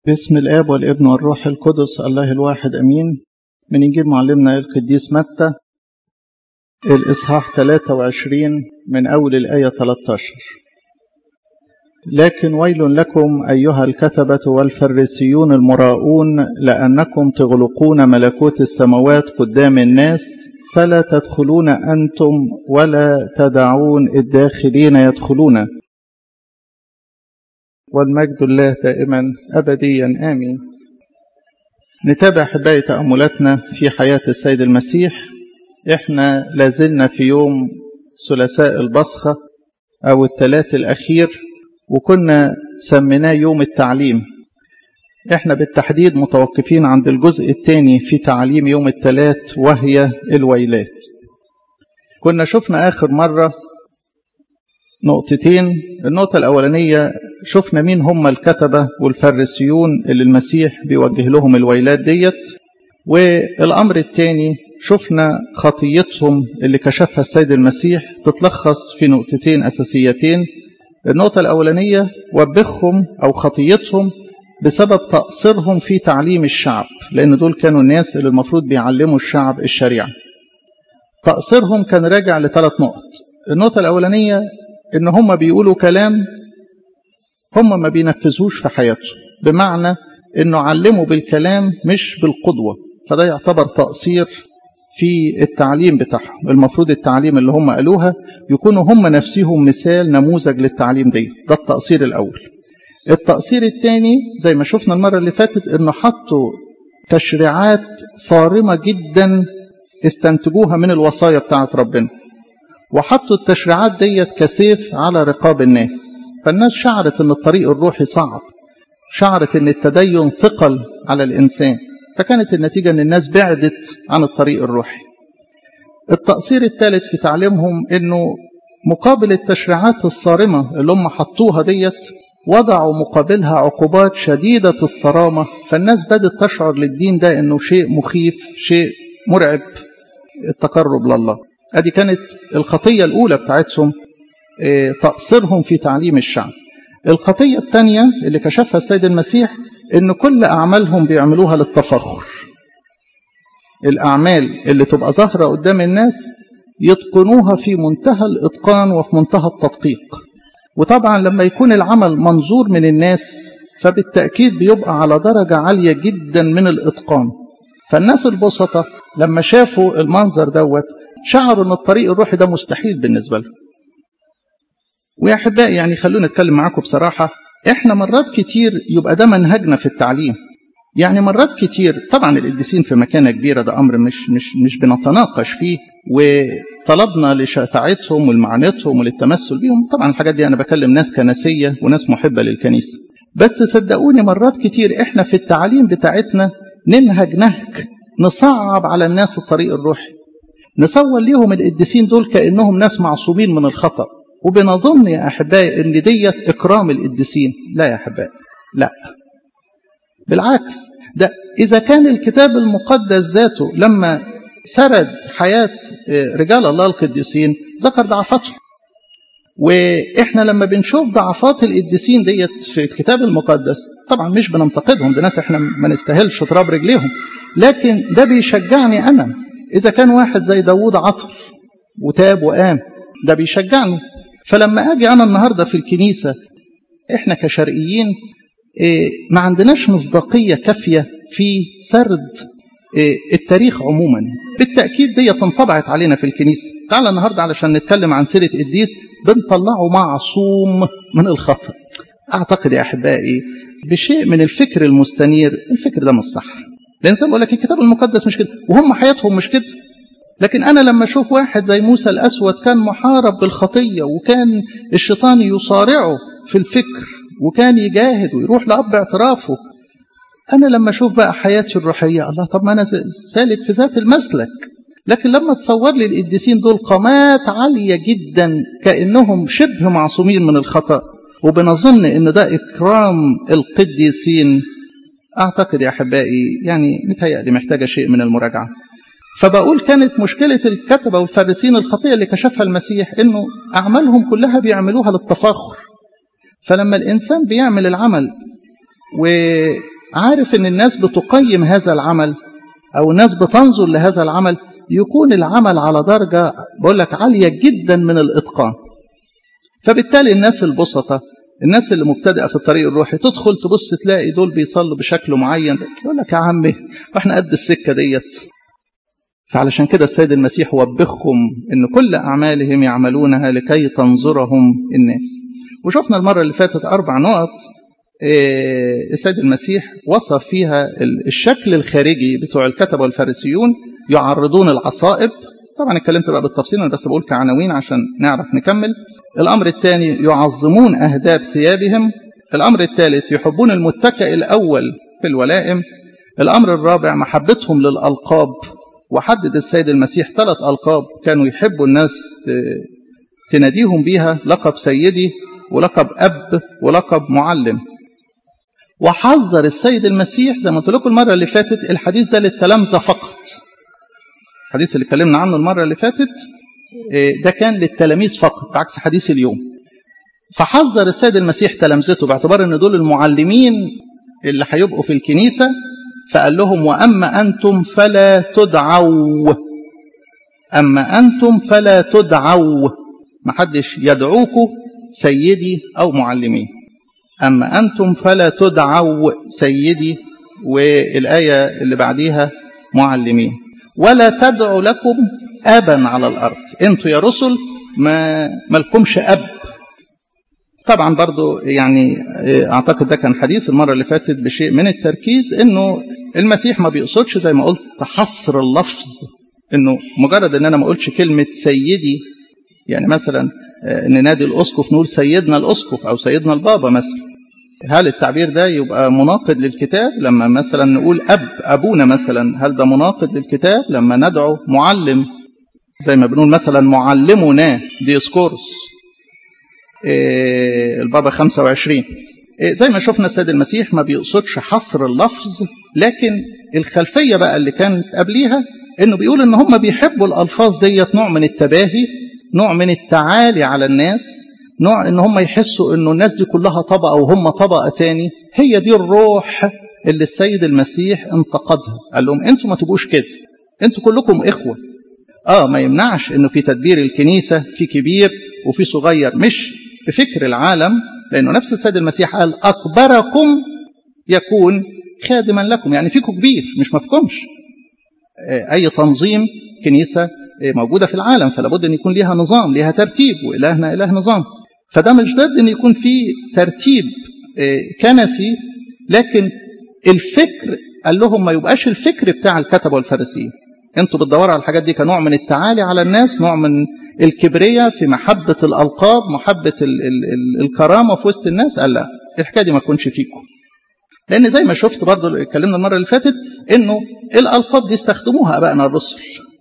باسم الآب والابن والروح القدس الله الواحد أمين من إنجيل معلمنا القديس متى الإصحاح 23 من أول الآية 13 لكن ويل لكم أيها الكتبة والفريسيون المراؤون لأنكم تغلقون ملكوت السماوات قدام الناس فلا تدخلون أنتم ولا تدعون الداخلين يدخلون والمجد الله دائما أبديا آمين نتابع حباية تأملاتنا في حياة السيد المسيح إحنا لازلنا في يوم ثلاثاء البصخة أو الثلاث الأخير وكنا سميناه يوم التعليم إحنا بالتحديد متوقفين عند الجزء الثاني في تعليم يوم الثلاث وهي الويلات كنا شفنا آخر مرة نقطتين النقطة الأولانية شفنا مين هم الكتبة والفريسيون اللي المسيح بيوجه لهم الويلات ديت والأمر الثاني شفنا خطيتهم اللي كشفها السيد المسيح تتلخص في نقطتين أساسيتين النقطة الأولانية وبخهم أو خطيتهم بسبب تقصيرهم في تعليم الشعب لأن دول كانوا الناس اللي المفروض بيعلموا الشعب الشريعة تقصيرهم كان راجع لثلاث نقط النقطة الأولانية إن هم بيقولوا كلام هم ما بينفذوش في حياتهم بمعنى إنه علموا بالكلام مش بالقدوة فده يعتبر تقصير في التعليم بتاعهم المفروض التعليم اللي هم قالوها يكونوا هم نفسهم مثال نموذج للتعليم دي ده التقصير الأول التقصير الثاني زي ما شفنا المرة اللي فاتت إنه حطوا تشريعات صارمة جدا استنتجوها من الوصايا بتاعت ربنا وحطوا التشريعات ديت كسيف على رقاب الناس فالناس شعرت ان الطريق الروحي صعب شعرت ان التدين ثقل على الانسان فكانت النتيجه ان الناس بعدت عن الطريق الروحي التقصير الثالث في تعليمهم انه مقابل التشريعات الصارمه اللي هم حطوها ديت وضعوا مقابلها عقوبات شديده الصرامه فالناس بدات تشعر للدين ده انه شيء مخيف شيء مرعب التقرب لله ادي كانت الخطيه الاولى بتاعتهم تقصيرهم في تعليم الشعب الخطيه الثانيه اللي كشفها السيد المسيح ان كل اعمالهم بيعملوها للتفخر الاعمال اللي تبقى ظاهره قدام الناس يتقنوها في منتهى الاتقان وفي منتهى التدقيق وطبعا لما يكون العمل منظور من الناس فبالتاكيد بيبقى على درجه عاليه جدا من الاتقان فالناس البسطة لما شافوا المنظر دوت شعروا ان الطريق الروحي ده مستحيل بالنسبة لهم ويا احبائي يعني خلونا نتكلم معاكم بصراحة احنا مرات كتير يبقى ده منهجنا في التعليم يعني مرات كتير طبعا القديسين في مكانة كبيرة ده امر مش مش مش بنتناقش فيه وطلبنا لشفاعتهم ولمعاناتهم وللتمثل بيهم طبعا الحاجات دي انا بكلم ناس كنسية وناس محبة للكنيسة بس صدقوني مرات كتير احنا في التعليم بتاعتنا ننهج نهج نصعب على الناس الطريق الروحي نصور ليهم القديسين دول كأنهم ناس معصومين من الخطأ وبنظن يا أحبائي أن ديت إكرام القديسين لا يا أحبائي لا بالعكس ده إذا كان الكتاب المقدس ذاته لما سرد حياة رجال الله القديسين ذكر ضعفاتهم واحنا لما بنشوف ضعفات القديسين ديت في الكتاب المقدس طبعا مش بننتقدهم ده ناس احنا ما نستاهلش تراب رجليهم لكن ده بيشجعني انا اذا كان واحد زي داوود عثر وتاب وقام ده بيشجعني فلما اجي انا النهارده في الكنيسه احنا كشرقيين ايه ما عندناش مصداقيه كافيه في سرد التاريخ عموما بالتأكيد دي انطبعت علينا في الكنيسة تعال النهاردة علشان نتكلم عن سيرة قديس بنطلعه معصوم من الخطأ أعتقد يا أحبائي بشيء من الفكر المستنير الفكر ده مش صح لأن زي ما بقول لك الكتاب المقدس مش كده وهم حياتهم مش كده لكن أنا لما أشوف واحد زي موسى الأسود كان محارب بالخطية وكان الشيطان يصارعه في الفكر وكان يجاهد ويروح لأب اعترافه أنا لما أشوف بقى حياتي الروحية الله طب ما أنا سالك في ذات المسلك لكن لما تصور لي القديسين دول قامات عالية جدا كأنهم شبه معصومين من الخطأ وبنظن إن ده إكرام القديسين أعتقد يا أحبائي يعني متهيألي محتاجة شيء من المراجعة فبقول كانت مشكلة الكتبة والفارسين الخطية اللي كشفها المسيح إنه أعمالهم كلها بيعملوها للتفاخر فلما الإنسان بيعمل العمل عارف ان الناس بتقيم هذا العمل او الناس بتنظر لهذا العمل يكون العمل على درجة بقول لك عالية جدا من الإتقان فبالتالي الناس البسطة الناس اللي مبتدئة في الطريق الروحي تدخل تبص تلاقي دول بيصلوا بشكل معين يقول لك يا عمي واحنا قد السكة ديت فعلشان كده السيد المسيح وبخهم ان كل اعمالهم يعملونها لكي تنظرهم الناس وشفنا المرة اللي فاتت اربع نقط السيد المسيح وصف فيها الشكل الخارجي بتوع الكتبة والفارسيون يعرضون العصائب طبعا اتكلمت بقى بالتفصيل انا بس بقول كعناوين عشان نعرف نكمل الامر الثاني يعظمون اهداب ثيابهم الامر الثالث يحبون المتكئ الاول في الولائم الامر الرابع محبتهم للالقاب وحدد السيد المسيح ثلاث القاب كانوا يحبوا الناس تناديهم بيها لقب سيدي ولقب اب ولقب معلم وحذر السيد المسيح زي ما قلت لكم المره اللي فاتت الحديث ده للتلامذه فقط الحديث اللي اتكلمنا عنه المره اللي فاتت ده كان للتلاميذ فقط بعكس حديث اليوم فحذر السيد المسيح تلامذته باعتبار ان دول المعلمين اللي هيبقوا في الكنيسه فقال لهم واما انتم فلا تدعوا اما انتم فلا تدعوا ما حدش يدعوكم سيدي او معلمين اما انتم فلا تدعوا سيدي والايه اللي بعديها معلمين ولا تدعوا لكم ابا على الارض انتوا يا رسل ما مالكمش اب طبعا برضو يعني اعتقد ده كان حديث المره اللي فاتت بشيء من التركيز انه المسيح ما بيقصدش زي ما قلت حصر اللفظ انه مجرد ان انا ما اقولش كلمه سيدي يعني مثلا ننادي الاسقف نقول سيدنا الاسقف او سيدنا البابا مثلا هل التعبير ده يبقى مناقض للكتاب لما مثلا نقول اب ابونا مثلا هل ده مناقض للكتاب لما ندعو معلم زي ما بنقول مثلا معلمنا ديسكورس إيه البابا 25 إيه زي ما شفنا السيد المسيح ما بيقصدش حصر اللفظ لكن الخلفيه بقى اللي كانت قبليها انه بيقول ان هم بيحبوا الالفاظ ديت نوع من التباهي نوع من التعالي على الناس نوع ان هم يحسوا انه الناس دي كلها طبقه وهم طبقه تاني هي دي الروح اللي السيد المسيح انتقدها قال لهم انتوا ما تبقوش كده انتوا كلكم اخوه اه ما يمنعش انه في تدبير الكنيسه في كبير وفي صغير مش بفكر العالم لانه نفس السيد المسيح قال اكبركم يكون خادما لكم يعني فيكم كبير مش مفكمش اي تنظيم كنيسه موجوده في العالم فلا بد ان يكون ليها نظام ليها ترتيب والهنا اله نظام فده مش ضد ان يكون في ترتيب كنسي لكن الفكر قال لهم ما يبقاش الفكر بتاع الكتبه والفارسيين انتوا بتدوروا على الحاجات دي كنوع من التعالي على الناس نوع من الكبرية في محبة الألقاب محبة ال ال ال الكرامة في وسط الناس قال لا الحكاية دي ما تكونش فيكم لأن زي ما شفت برضو اتكلمنا المرة اللي فاتت إنه الألقاب دي استخدموها أبائنا الرسل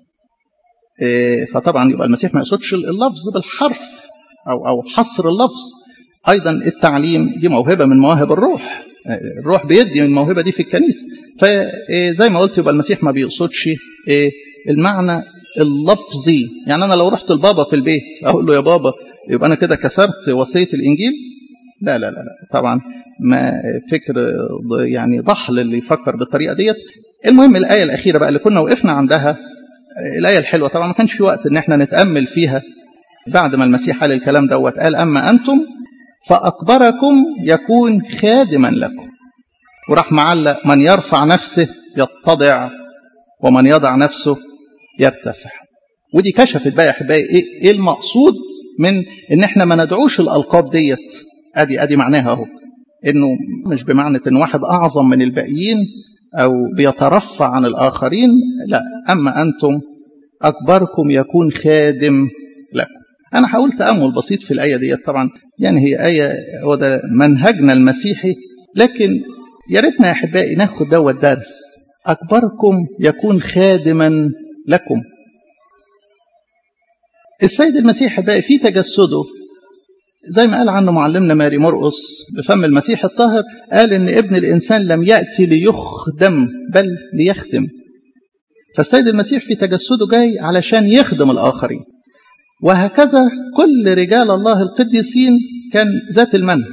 إيه فطبعا يبقى المسيح ما يقصدش اللفظ بالحرف أو أو حصر اللفظ أيضا التعليم دي موهبة من مواهب الروح الروح بيدي من الموهبة دي في الكنيسة فزي ما قلت يبقى المسيح ما بيقصدش المعنى اللفظي يعني أنا لو رحت البابا في البيت أقول له يا بابا يبقى أنا كده كسرت وصية الإنجيل لا لا لا, لا. طبعا ما فكر يعني ضحل اللي يفكر بالطريقة ديت المهم الآية الأخيرة بقى اللي كنا وقفنا عندها الآية الحلوة طبعا ما كانش في وقت إن احنا نتأمل فيها بعد ما المسيح قال الكلام دوت قال أما أنتم فأكبركم يكون خادما لكم وراح معلق من يرفع نفسه يتضع ومن يضع نفسه يرتفع ودي كشفت بقى يا احبائي ايه المقصود من ان احنا ما ندعوش الالقاب ديت ادي ادي معناها اهو انه مش بمعنى ان واحد اعظم من الباقيين او بيترفع عن الاخرين لا اما انتم اكبركم يكون خادم لكم انا هقول تامل بسيط في الايه ديت طبعا يعني هي ايه هو ده منهجنا المسيحي لكن يا ريتنا يا احبائي ناخد دوت درس اكبركم يكون خادما لكم السيد المسيح بقى في تجسده زي ما قال عنه معلمنا ماري مرقس بفم المسيح الطاهر قال ان ابن الانسان لم ياتي ليخدم بل ليخدم فالسيد المسيح في تجسده جاي علشان يخدم الاخرين وهكذا كل رجال الله القديسين كان ذات المنهج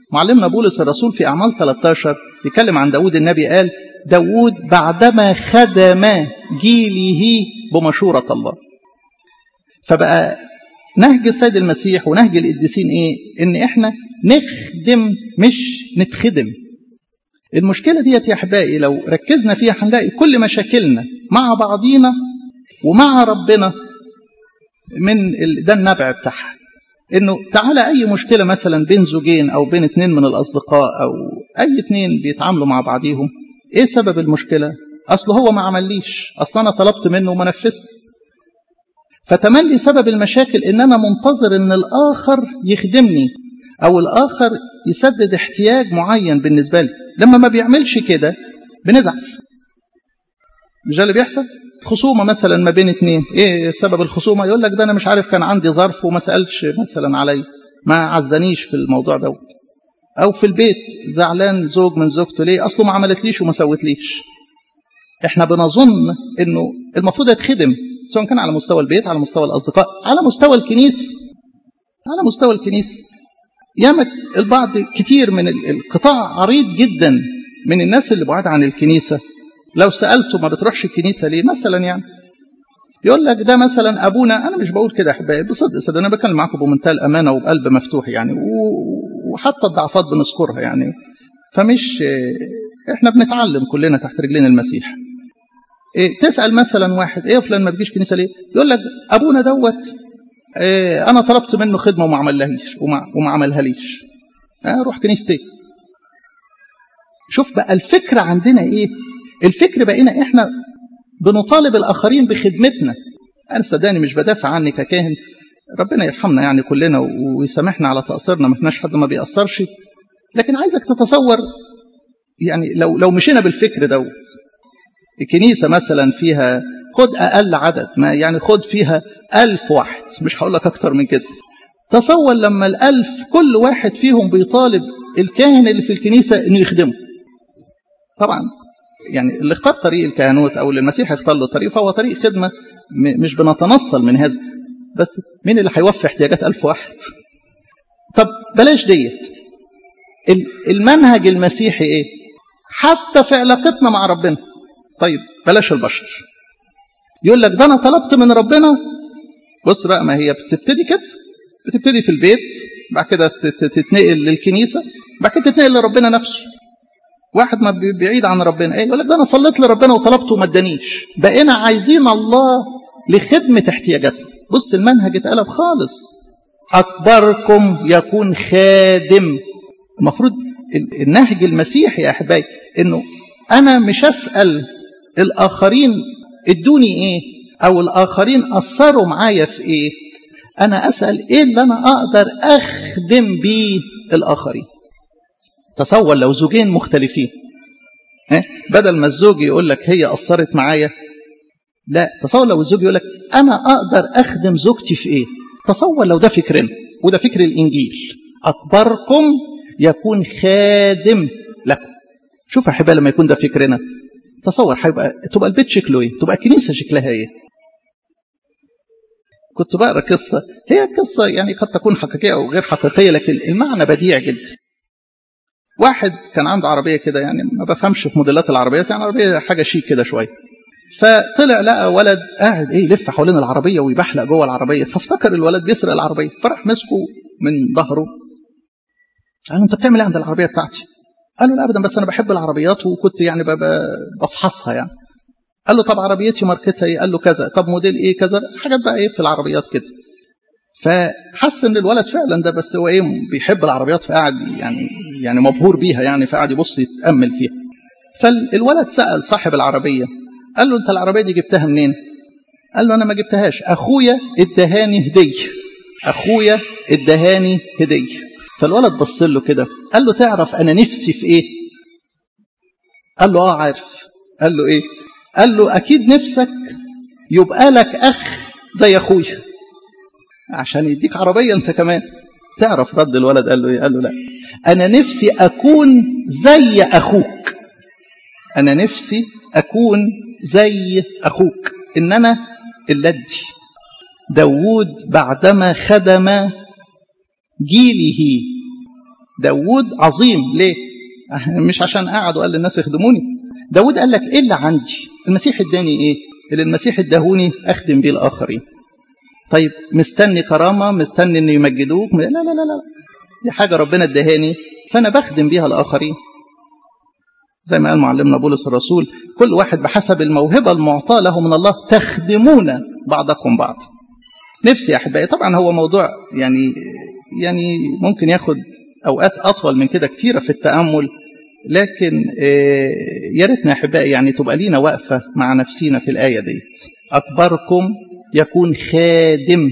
معلمنا بولس الرسول في أعمال 13 يتكلم عن داود النبي قال داود بعدما خدم جيله بمشورة الله فبقى نهج السيد المسيح ونهج القديسين ايه ان احنا نخدم مش نتخدم المشكلة ديت يا أحبائي لو ركزنا فيها هنلاقي كل مشاكلنا مع بعضينا ومع ربنا من ده النبع بتاعها انه تعالى اي مشكله مثلا بين زوجين او بين اتنين من الاصدقاء او اي اتنين بيتعاملوا مع بعضيهم ايه سبب المشكله اصل هو ما عمليش اصل انا طلبت منه وما نفذش فتملي سبب المشاكل ان انا منتظر ان الاخر يخدمني او الاخر يسدد احتياج معين بالنسبه لي لما ما بيعملش كده بنزعل مش ده اللي بيحصل خصومه مثلا ما بين اتنين ايه سبب الخصومه يقول لك ده انا مش عارف كان عندي ظرف وما سالش مثلا علي ما عزنيش في الموضوع دوت او في البيت زعلان زوج من زوجته ليه اصله ما عملتليش وما سوتليش احنا بنظن انه المفروض يتخدم سواء كان على مستوى البيت على مستوى الاصدقاء على مستوى الكنيسه على مستوى الكنيسه ياما البعض كتير من القطاع عريض جدا من الناس اللي بعاد عن الكنيسه لو سالته ما بتروحش الكنيسه ليه مثلا يعني يقول لك ده مثلا ابونا انا مش بقول كده احبائي بصدق صدق انا بكلم معاكم بمنتهى الامانه وبقلب مفتوح يعني وحتى الضعفات بنذكرها يعني فمش احنا بنتعلم كلنا تحت رجلين المسيح إيه تسال مثلا واحد ايه فلان ما بيجيش كنيسه ليه يقول لك ابونا دوت إيه انا طلبت منه خدمه وما عملهاش وما, وما عملها ليش اروح آه كنيستي شوف بقى الفكره عندنا ايه الفكر بقينا احنا بنطالب الاخرين بخدمتنا انا صدقني مش بدافع عني ككاهن ربنا يرحمنا يعني كلنا ويسامحنا على تقصيرنا ما فيناش حد ما بيأثرش لكن عايزك تتصور يعني لو لو مشينا بالفكر دوت الكنيسه مثلا فيها خد اقل عدد ما يعني خد فيها ألف واحد مش هقول لك اكتر من كده تصور لما الألف كل واحد فيهم بيطالب الكاهن اللي في الكنيسه انه يخدمه طبعا يعني اللي اختار طريق الكهنوت او اللي المسيح اختار له طريق فهو طريق خدمه مش بنتنصل من هذا بس مين اللي هيوفي احتياجات ألف واحد طب بلاش ديت المنهج المسيحي ايه حتى في علاقتنا مع ربنا طيب بلاش البشر يقول لك ده انا طلبت من ربنا بص بقى ما هي بتبتدي كده بتبتدي في البيت بعد كده تتنقل للكنيسه بعد كده تتنقل لربنا نفسه واحد ما بعيد عن ربنا ايه يقول لك ده انا صليت لربنا وطلبته وما ادانيش بقينا عايزين الله لخدمه احتياجاتنا بص المنهج اتقلب خالص اكبركم يكون خادم المفروض النهج المسيحي يا احبائي انه انا مش اسال الاخرين ادوني ايه او الاخرين اثروا معايا في ايه انا اسال ايه اللي انا اقدر اخدم بيه الاخرين تصور لو زوجين مختلفين بدل ما الزوج يقول لك هي أثرت معايا لا تصور لو الزوج يقول لك أنا أقدر أخدم زوجتي في إيه تصور لو ده فكرنا وده فكر الإنجيل أكبركم يكون خادم لكم شوف يا حبايبي لما يكون ده فكرنا تصور هيبقى تبقى البيت شكله ايه تبقى الكنيسه شكلها ايه كنت بقرا قصه هي قصه يعني قد تكون حقيقيه او غير حقيقيه لكن المعنى بديع جدا واحد كان عنده عربيه كده يعني ما بفهمش في موديلات العربيات يعني عربيه حاجه شيك كده شويه فطلع لقى ولد قاعد ايه يلف حوالين العربيه ويبحلق جوه العربيه فافتكر الولد بيسرق العربيه فراح مسكه من ظهره قال له انت بتعمل ايه عند العربيه بتاعتي؟ قال له لا ابدا بس انا بحب العربيات وكنت يعني بفحصها يعني قال له طب عربيتي ماركتها ايه؟ قال له كذا طب موديل ايه كذا حاجات بقى ايه في العربيات كده فحس ان الولد فعلا ده بس هو ايه بيحب العربيات فقعد يعني يعني مبهور بيها يعني فقعد يبص يتامل فيها فالولد سال صاحب العربيه قال له انت العربيه دي جبتها منين؟ قال له انا ما جبتهاش اخويا ادهاني هديه اخويا ادهاني هديه فالولد بص له كده قال له تعرف انا نفسي في ايه؟ قال له اه عارف قال له ايه؟ قال له اكيد نفسك يبقى لك اخ زي اخويا عشان يديك عربيه انت كمان تعرف رد الولد قال له ايه؟ قال له لا انا نفسي اكون زي اخوك انا نفسي اكون زي اخوك ان انا اللدي داوود بعدما خدم جيله داود عظيم ليه مش عشان قعد وقال للناس يخدموني داود قال لك ايه اللي عندي المسيح اداني ايه اللي المسيح اداهوني اخدم بيه الاخرين طيب مستني كرامه مستني ان يمجدوك لا لا لا لا دي حاجه ربنا اداهاني فانا بخدم بيها الاخرين زي ما قال معلمنا بولس الرسول كل واحد بحسب الموهبه المعطاه له من الله تخدمون بعضكم بعض نفسي يا احبائي طبعا هو موضوع يعني يعني ممكن ياخد اوقات اطول من كده كتيره في التامل لكن يا ريتنا يا احبائي يعني تبقى لينا وقفه مع نفسينا في الايه ديت اكبركم يكون خادم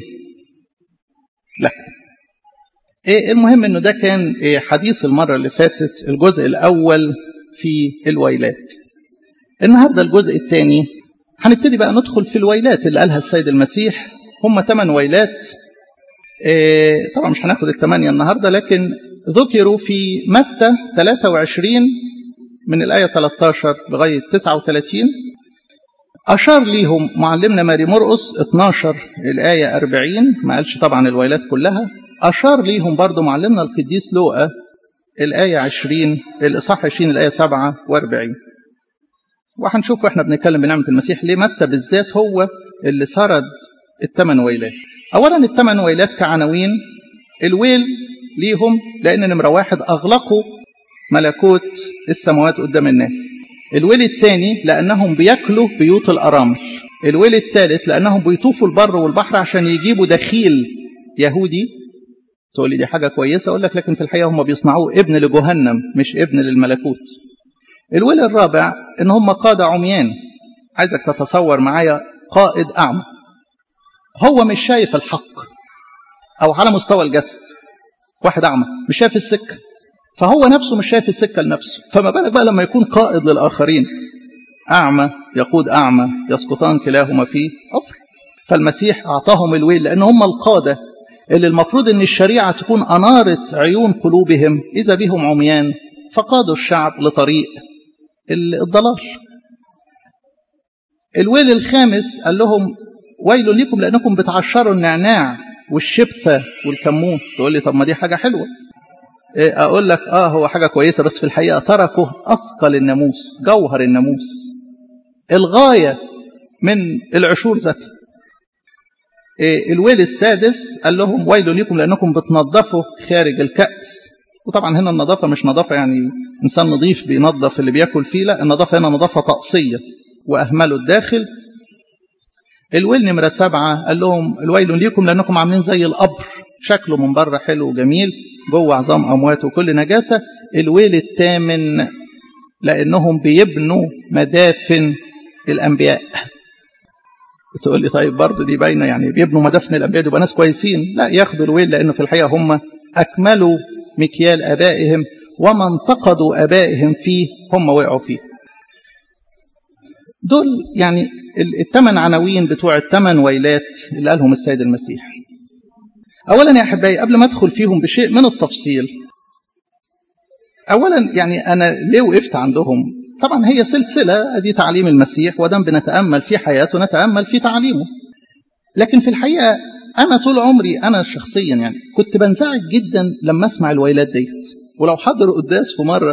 لكم إيه المهم انه ده كان حديث المره اللي فاتت الجزء الاول في الويلات النهارده الجزء الثاني هنبتدي بقى ندخل في الويلات اللي قالها السيد المسيح هم ثمان ويلات إيه طبعا مش هناخد الثمانيه النهارده لكن ذكروا في متى 23 من الآية 13 لغاية 39 أشار ليهم معلمنا ماري مرقس 12 الآية 40 ما قالش طبعا الويلات كلها أشار ليهم برضو معلمنا القديس لوقا الآية 20 الإصحاح 20 الآية 47 وهنشوف واحنا بنتكلم بنعمة المسيح ليه متى بالذات هو اللي سرد الثمان ويلات أولا الثمان ويلات كعناوين الويل ليهم لأن نمرة واحد أغلقوا ملكوت السماوات قدام الناس الويل الثاني لأنهم بياكلوا بيوت الأرامل الويل الثالث لأنهم بيطوفوا البر والبحر عشان يجيبوا دخيل يهودي تقول لي دي حاجة كويسة أقول لك لكن في الحقيقة هم بيصنعوه ابن لجهنم مش ابن للملكوت الويل الرابع إن هم قادة عميان عايزك تتصور معايا قائد أعمى هو مش شايف الحق أو على مستوى الجسد واحد أعمى مش شايف السكة فهو نفسه مش شايف السكة لنفسه فما بالك بقى لما يكون قائد للآخرين أعمى يقود أعمى يسقطان كلاهما في حفر فالمسيح أعطاهم الويل لأن هم القادة اللي المفروض أن الشريعة تكون أنارة عيون قلوبهم إذا بهم عميان فقادوا الشعب لطريق الضلال الويل الخامس قال لهم ويل لكم لأنكم بتعشروا النعناع والشبثة والكمون تقول لي طب ما دي حاجة حلوة أقول لك آه هو حاجة كويسة بس في الحقيقة تركوا أثقل الناموس جوهر الناموس الغاية من العشور ذاتها الويل السادس قال لهم ويل لكم لأنكم بتنظفوا خارج الكأس وطبعا هنا النظافة مش نظافة يعني إنسان نظيف بينظف اللي بياكل فيه لا النظافة هنا نظافة طقسية وأهملوا الداخل الويل نمرة سبعة قال لهم الويل ليكم لأنكم عاملين زي القبر شكله من بره حلو وجميل جوه عظام أموات وكل نجاسة الويل الثامن لأنهم بيبنوا مدافن الأنبياء تقول لي طيب برضه دي باينه يعني بيبنوا مدافن الانبياء يبقى ناس كويسين لا ياخدوا الويل لانه في الحقيقه هم اكملوا مكيال ابائهم وما انتقدوا ابائهم فيه هم وقعوا فيه دول يعني الثمان عناوين بتوع الثمان ويلات اللي قالهم السيد المسيح اولا يا احبائي قبل ما ادخل فيهم بشيء من التفصيل اولا يعني انا ليه وقفت عندهم طبعا هي سلسله دي تعليم المسيح ودام بنتامل في حياته نتامل في تعليمه لكن في الحقيقه انا طول عمري انا شخصيا يعني كنت بنزعج جدا لما اسمع الويلات ديت ولو حضر قداس في مره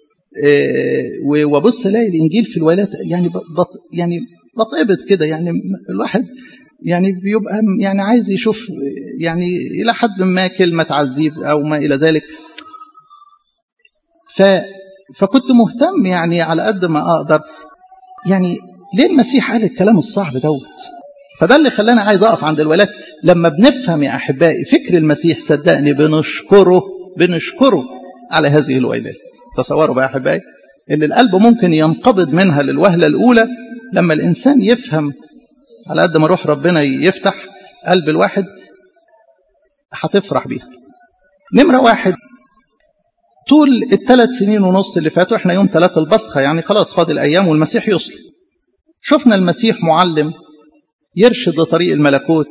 وابص الاقي الانجيل في الويلات يعني بط يعني بتقبض كده يعني الواحد يعني بيبقى يعني عايز يشوف يعني الى حد ما كلمه تعذيب او ما الى ذلك ف فكنت مهتم يعني على قد ما اقدر يعني ليه المسيح قال الكلام الصعب دوت فده اللي خلاني عايز اقف عند الولايات لما بنفهم يا احبائي فكر المسيح صدقني بنشكره بنشكره على هذه الويلات تصوروا بقى يا احبائي اللي القلب ممكن ينقبض منها للوهله الاولى لما الانسان يفهم على قد ما روح ربنا يفتح قلب الواحد هتفرح بيها نمره واحد طول الثلاث سنين ونص اللي فاتوا احنا يوم ثلاثة البصخة يعني خلاص فاضل أيام والمسيح يصلي شفنا المسيح معلم يرشد لطريق الملكوت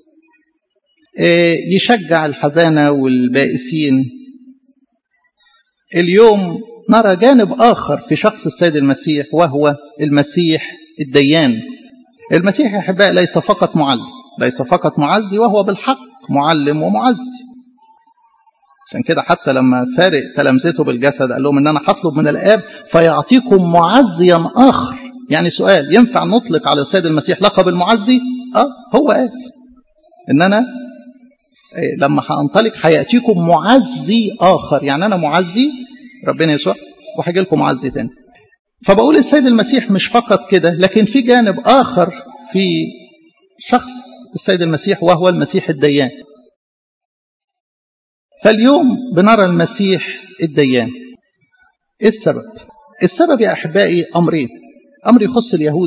يشجع الحزانة والبائسين اليوم نرى جانب آخر في شخص السيد المسيح وهو المسيح الديان المسيح يا أحباء ليس فقط معلم ليس فقط معزي وهو بالحق معلم ومعزي عشان كده حتى لما فارق تلامذته بالجسد قال لهم ان انا هطلب من الاب فيعطيكم معزيا اخر يعني سؤال ينفع نطلق على السيد المسيح لقب المعزي اه هو قال ان انا لما هانطلق هياتيكم معزي اخر يعني انا معزي ربنا يسوع وهيجي لكم معزي تاني فبقول السيد المسيح مش فقط كده لكن في جانب اخر في شخص السيد المسيح وهو المسيح الديان فاليوم بنرى المسيح الديان ايه السبب السبب يا احبائي امرين امر يخص اليهود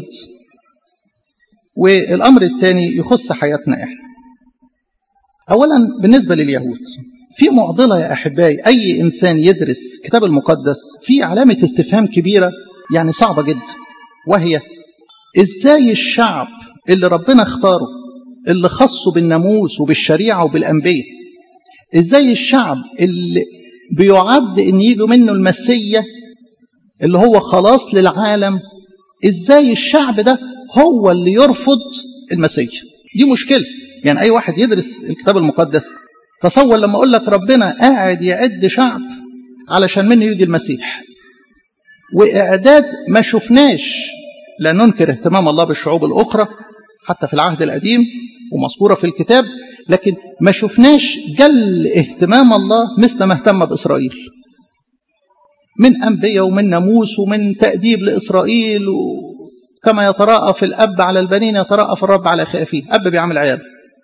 والامر الثاني يخص حياتنا احنا اولا بالنسبه لليهود في معضله يا احبائي اي انسان يدرس كتاب المقدس في علامه استفهام كبيره يعني صعبه جدا وهي ازاي الشعب اللي ربنا اختاره اللي خصه بالناموس وبالشريعه وبالانبياء ازاي الشعب اللي بيعد ان يجوا منه المسيا اللي هو خلاص للعالم ازاي الشعب ده هو اللي يرفض المسيا دي مشكله يعني اي واحد يدرس الكتاب المقدس تصور لما اقول لك ربنا قاعد يعد شعب علشان منه يجي المسيح واعداد ما شفناش لا ننكر اهتمام الله بالشعوب الاخرى حتى في العهد القديم ومذكوره في الكتاب لكن ما شفناش جل اهتمام الله مثل ما اهتم باسرائيل من انبياء ومن ناموس ومن تاديب لاسرائيل كما يتراءى في الاب على البنين يتراءى في الرب على خائفيه اب بيعمل عيال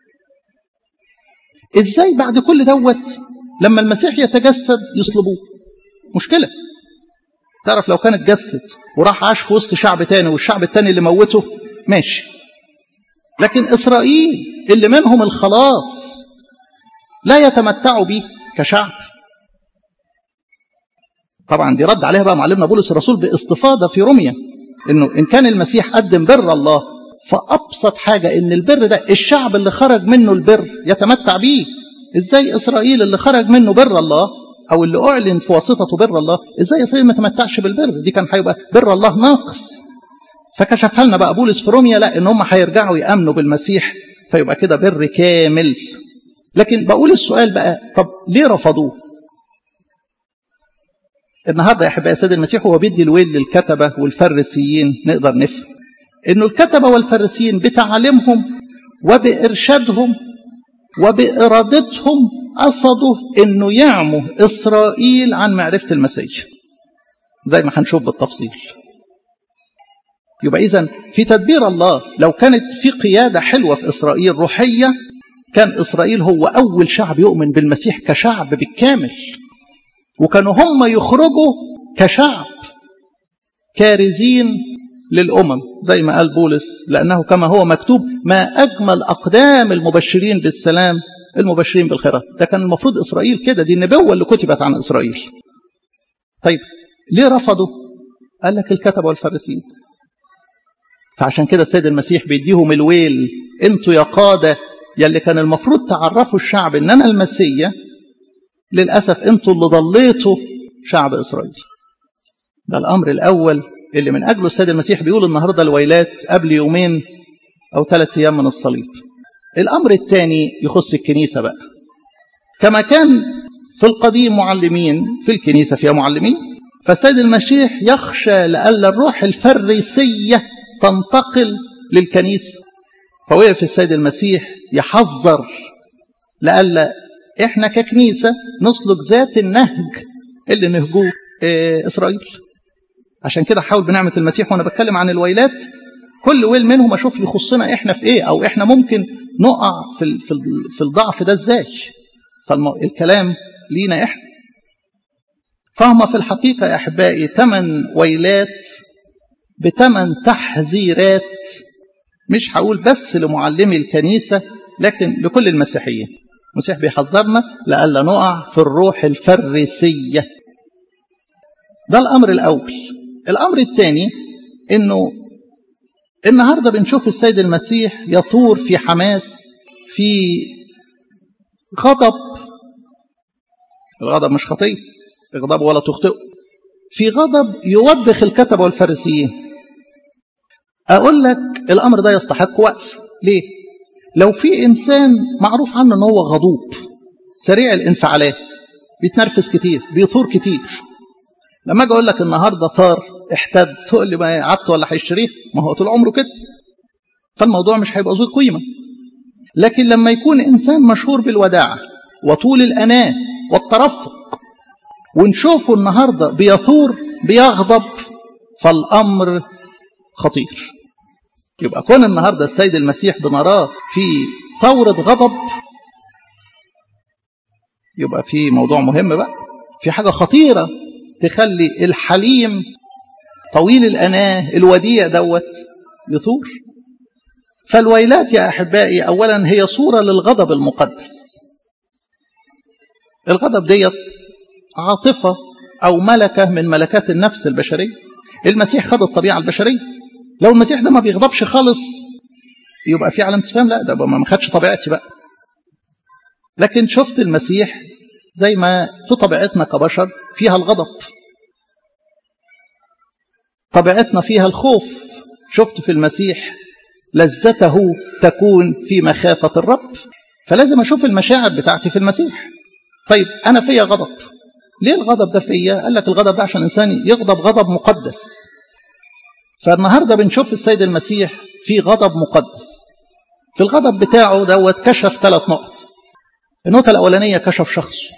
ازاي بعد كل دوت لما المسيح يتجسد يصلبوه مشكله تعرف لو كان اتجسد وراح عاش في وسط شعب تاني والشعب التاني اللي موته ماشي لكن اسرائيل اللي منهم الخلاص لا يتمتعوا به كشعب طبعا دي رد عليها بقى معلمنا بولس الرسول باستفاضه في روميا انه ان كان المسيح قدم بر الله فابسط حاجه ان البر ده الشعب اللي خرج منه البر يتمتع بيه ازاي اسرائيل اللي خرج منه بر الله او اللي اعلن في واسطته بر الله ازاي اسرائيل ما تمتعش بالبر دي كان هيبقى بر الله ناقص فكشفها لنا بقى بولس في روميا لا ان هم هيرجعوا يامنوا بالمسيح فيبقى كده بر كامل لكن بقول السؤال بقى طب ليه رفضوه النهارده يا احبائي سيد المسيح هو بيدي الويل للكتبه والفريسيين نقدر نفهم انه الكتبه والفريسيين بتعليمهم وبارشادهم وبارادتهم قصدوا انه يعموا اسرائيل عن معرفه المسيح زي ما هنشوف بالتفصيل يبقى اذا في تدبير الله لو كانت في قياده حلوه في اسرائيل روحيه كان اسرائيل هو اول شعب يؤمن بالمسيح كشعب بالكامل وكانوا هم يخرجوا كشعب كارزين للأمم زي ما قال بولس لأنه كما هو مكتوب ما أجمل أقدام المبشرين بالسلام المبشرين بالخيرات ده كان المفروض إسرائيل كده دي النبوة اللي كتبت عن إسرائيل طيب ليه رفضوا قال لك الكتبة والفارسيين فعشان كده السيد المسيح بيديهم الويل انتوا يا قادة يلي كان المفروض تعرفوا الشعب ان انا المسيا للأسف انتوا اللي ضليتوا شعب إسرائيل ده الأمر الأول اللي من أجله السيد المسيح بيقول النهاردة الويلات قبل يومين أو ثلاثة أيام من الصليب الأمر الثاني يخص الكنيسة بقى كما كان في القديم معلمين في الكنيسة فيها معلمين فالسيد المسيح يخشى لألا الروح الفريسية تنتقل للكنيسة فوقف السيد المسيح يحذر لألا احنا ككنيسة نسلك ذات النهج اللي نهجوه اه اسرائيل عشان كده حاول بنعمة المسيح وانا بتكلم عن الويلات كل ويل منهم اشوف يخصنا احنا في ايه او احنا ممكن نقع في في في الضعف ده ازاي فالكلام لينا احنا فهم في الحقيقة يا أحبائي ثمان ويلات بثمان تحذيرات مش هقول بس لمعلمي الكنيسة لكن لكل المسيحيين المسيح بيحذرنا لألا نقع في الروح الفريسية ده الأمر الأول الأمر الثاني إنه النهاردة بنشوف السيد المسيح يثور في حماس في غضب الغضب مش خطية اغضب ولا تخطئ في غضب يوبخ الكتبة والفارسيين أقول لك الأمر ده يستحق وقف ليه؟ لو في إنسان معروف عنه أنه هو غضوب سريع الانفعالات بيتنرفز كتير بيثور كتير لما اجي اقول لك النهارده ثار احتد تقول لي ما قعدت ولا هيشتريه ما هو طول عمره كده فالموضوع مش هيبقى ذو قيمه لكن لما يكون انسان مشهور بالوداعه وطول الاناه والترفق ونشوفه النهارده بيثور بيغضب فالامر خطير يبقى كون النهارده السيد المسيح بنراه في ثوره غضب يبقى في موضوع مهم بقى في حاجه خطيره تخلي الحليم طويل الاناه الوديع دوت يثور فالويلات يا احبائي اولا هي صوره للغضب المقدس الغضب ديت عاطفه او ملكه من ملكات النفس البشريه المسيح خد الطبيعه البشريه لو المسيح ده ما بيغضبش خالص يبقى في علامه استفهام لا ده ما خدش طبيعتي بقى لكن شفت المسيح زي ما في طبيعتنا كبشر فيها الغضب طبيعتنا فيها الخوف شفت في المسيح لذته تكون في مخافة الرب فلازم أشوف المشاعر بتاعتي في المسيح طيب أنا فيا غضب ليه الغضب ده فيا قال لك الغضب ده عشان الإنسان يغضب غضب مقدس فالنهاردة بنشوف السيد المسيح في غضب مقدس في الغضب بتاعه دوت كشف ثلاث نقط النقطة الأولانية كشف شخصه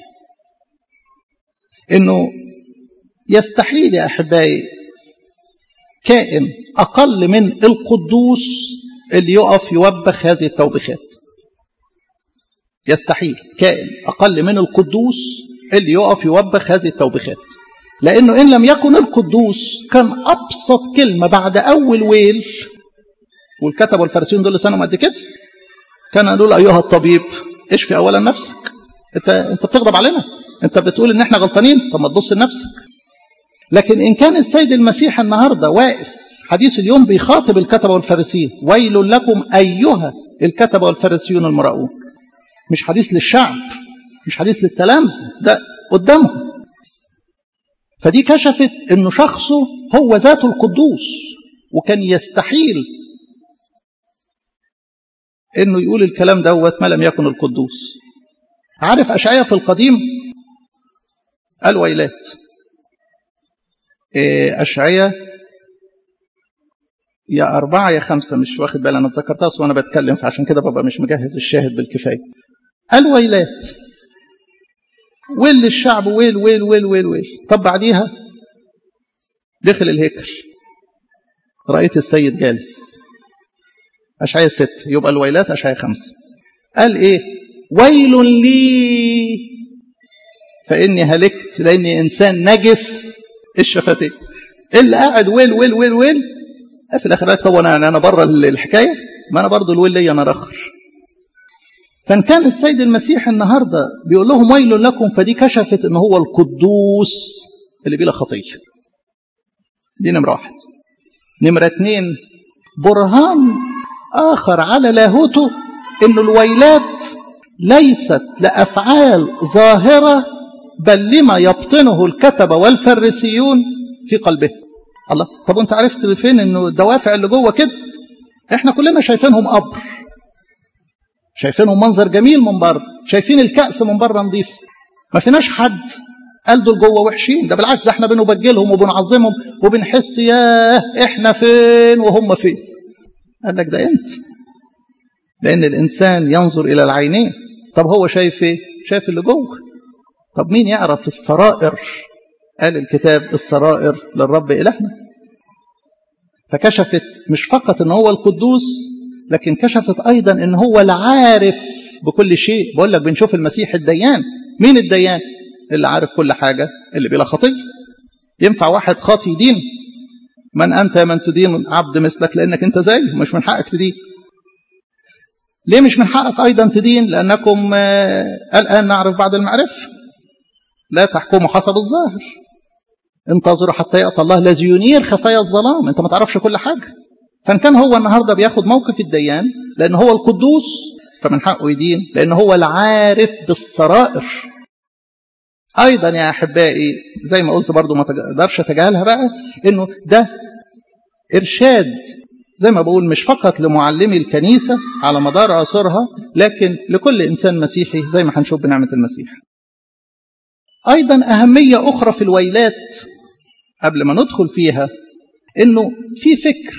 إنه يستحيل يا أحبائي كائن أقل من القدوس اللي يقف يوبخ هذه التوبيخات يستحيل كائن أقل من القدوس اللي يقف يوبخ هذه التوبيخات لأنه إن لم يكن القدوس كان أبسط كلمة بعد أول ويل والكتب والفارسيون دول لسانهم قد كده كان يقول أيها الطبيب اشفي أولا نفسك أنت أنت بتغضب علينا أنت بتقول إن إحنا غلطانين طب ما تبص لنفسك لكن إن كان السيد المسيح النهاردة واقف حديث اليوم بيخاطب الكتبة والفارسيين ويل لكم أيها الكتبة والفارسيون المراؤون مش حديث للشعب مش حديث للتلامذة ده قدامهم فدي كشفت انه شخصه هو ذاته القدوس وكان يستحيل انه يقول الكلام دوت ما لم يكن القدوس عارف اشعياء في القديم قال ويلات أشعية يا أربعة يا خمسة مش واخد بالي أنا اتذكرتها وأنا بتكلم فعشان كده ببقى مش مجهز الشاهد بالكفاية الويلات ويل الشعب ويل ويل ويل ويل ويل طب بعديها دخل الهيكل رأيت السيد جالس أشعية ست يبقى الويلات أشعية خمسة قال إيه ويل لي فإني هلكت لأني إنسان نجس الشفتين اللي قاعد ويل ويل ويل ويل في الاخر قال طب انا انا بره الحكايه ما انا برضه الويل ليا انا رخر فان كان السيد المسيح النهارده بيقول لهم ويل لكم فدي كشفت ان هو القدوس اللي بلا خطيه دي نمره واحد نمره اتنين برهان اخر على لاهوته ان الويلات ليست لافعال ظاهره بل لما يبطنه الكتبة والفريسيون في قلبه الله طب انت عرفت فين انه الدوافع اللي جوه كده احنا كلنا شايفينهم قبر شايفينهم منظر جميل من بره شايفين الكأس من بره نظيف ما فيناش حد قال دول جوه وحشين ده بالعكس ده احنا بنبجلهم وبنعظمهم وبنحس ياه احنا فين وهم فين قال لك ده انت لان الانسان ينظر الى العينين طب هو شايف ايه شايف اللي جوه طب مين يعرف السرائر قال الكتاب السرائر للرب إلهنا فكشفت مش فقط ان هو القدوس لكن كشفت ايضا ان هو العارف بكل شيء بقول لك بنشوف المسيح الديان مين الديان اللي عارف كل حاجة اللي بلا خطية ينفع واحد خاطي يدين من أنت من تدين عبد مثلك لأنك أنت زيه مش من حقك تدين ليه مش من حقك أيضا تدين لأنكم الآن نعرف بعد المعرفة لا تحكموا حسب الظاهر انتظروا حتى يأتي الله الذي ينير خفايا الظلام انت ما تعرفش كل حاجة فان كان هو النهاردة بياخد موقف الديان لأن هو القدوس فمن حقه يدين لأن هو العارف بالسرائر أيضا يا أحبائي زي ما قلت برضو ما تقدرش أتجاهلها بقى إنه ده إرشاد زي ما بقول مش فقط لمعلمي الكنيسة على مدار عصورها لكن لكل إنسان مسيحي زي ما هنشوف بنعمة المسيح أيضا أهمية أخرى في الويلات قبل ما ندخل فيها إنه في فكر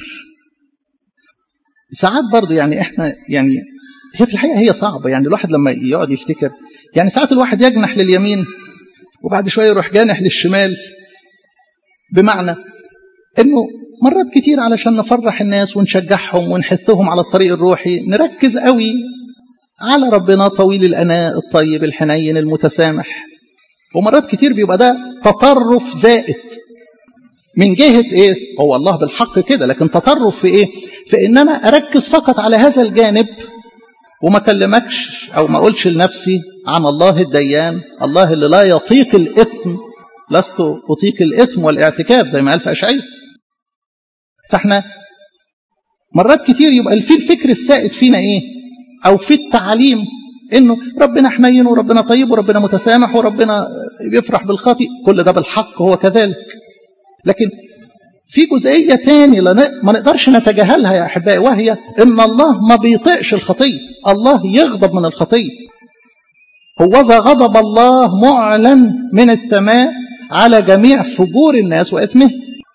ساعات برضه يعني إحنا يعني هي في الحقيقة هي صعبة يعني الواحد لما يقعد يفتكر يعني ساعات الواحد يجنح لليمين وبعد شوية يروح جانح للشمال بمعنى إنه مرات كتير علشان نفرح الناس ونشجعهم ونحثهم على الطريق الروحي نركز قوي على ربنا طويل الأناء الطيب الحنين المتسامح ومرات كتير بيبقى ده تطرف زائد من جهة ايه هو الله بالحق كده لكن تطرف في ايه في ان انا اركز فقط على هذا الجانب وما كلمكش او ما اقولش لنفسي عن الله الديان الله اللي لا يطيق الاثم لست اطيق الاثم والاعتكاف زي ما قال في اشعياء فاحنا مرات كتير يبقى في الفكر السائد فينا ايه او في التعليم انه ربنا حنين وربنا طيب وربنا متسامح وربنا بيفرح بالخاطئ كل ده بالحق هو كذلك لكن في جزئية تاني ما نقدرش نتجاهلها يا أحبائي وهي إن الله ما بيطيقش الخطية الله يغضب من الخطية هوذا غضب الله معلن من السماء على جميع فجور الناس وإثمه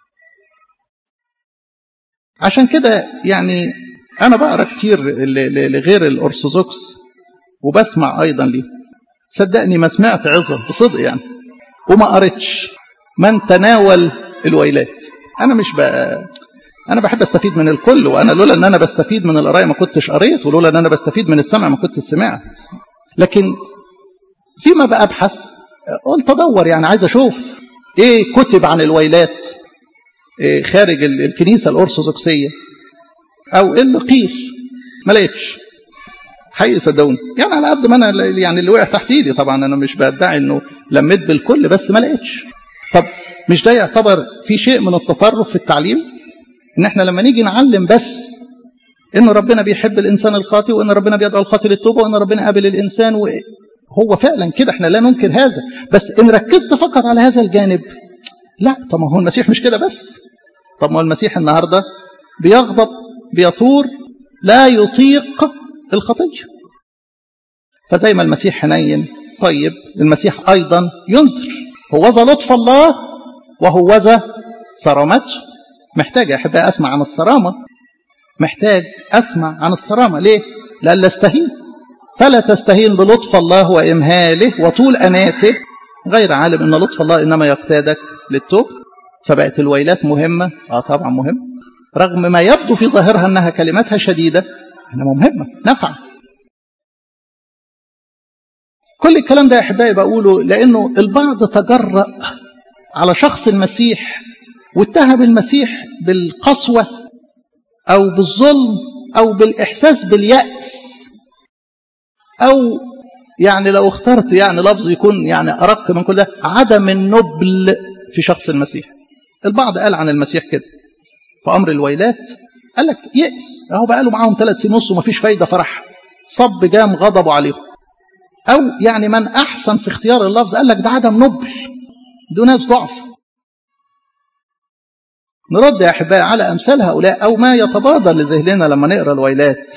عشان كده يعني أنا بقرأ كتير لغير الأرثوذكس وبسمع أيضا ليه صدقني ما سمعت عظة بصدق يعني وما قريتش من تناول الويلات أنا مش بقى أنا بحب أستفيد من الكل وأنا لولا أن أنا بستفيد من القراية ما كنتش قريت ولولا أن أنا بستفيد من السمع ما كنتش سمعت لكن فيما بقى أبحث قلت أدور يعني عايز أشوف إيه كتب عن الويلات إيه خارج الكنيسة الأرثوذكسية أو إيه اللي قيل ما لقيتش حقيقي صدقوني يعني على قد ما انا يعني اللي وقع تحت ايدي طبعا انا مش بدعي انه لميت بالكل بس ما لقيتش طب مش ده يعتبر في شيء من التطرف في التعليم ان احنا لما نيجي نعلم بس ان ربنا بيحب الانسان الخاطئ وان ربنا بيدعو الخاطئ للتوبه وان ربنا قابل الانسان وهو فعلا كده احنا لا ننكر هذا بس ان ركزت فقط على هذا الجانب لا طب ما هو المسيح مش كده بس طب ما هو المسيح النهارده بيغضب بيثور لا يطيق الخطيه فزي ما المسيح حنين طيب المسيح ايضا ينذر هوذا لطف الله وهوذا صرامته محتاج يا احبائي اسمع عن الصرامه محتاج اسمع عن الصرامه ليه لألا استهين فلا تستهين بلطف الله وامهاله وطول اناته غير عالم ان لطف الله انما يقتادك للتوب فبقت الويلات مهمه اه طبعا مهمه رغم ما يبدو في ظاهرها انها كلماتها شديده انما مهمه نفع كل الكلام ده يا احبائي بقوله لانه البعض تجرأ على شخص المسيح واتهم المسيح بالقسوه او بالظلم او بالاحساس بالياس او يعني لو اخترت يعني لفظ يكون يعني ارق من كل ده عدم النبل في شخص المسيح البعض قال عن المسيح كده في امر الويلات قال لك يأس اهو بقى له معاهم ثلاث سنين ونص ومفيش فايده فرح صب جام غضبه عليهم أو يعني من أحسن في اختيار اللفظ قال لك ده عدم نبل دول ناس ضعف نرد يا أحبائي على أمثال هؤلاء أو ما يتبادر لذهننا لما نقرأ الويلات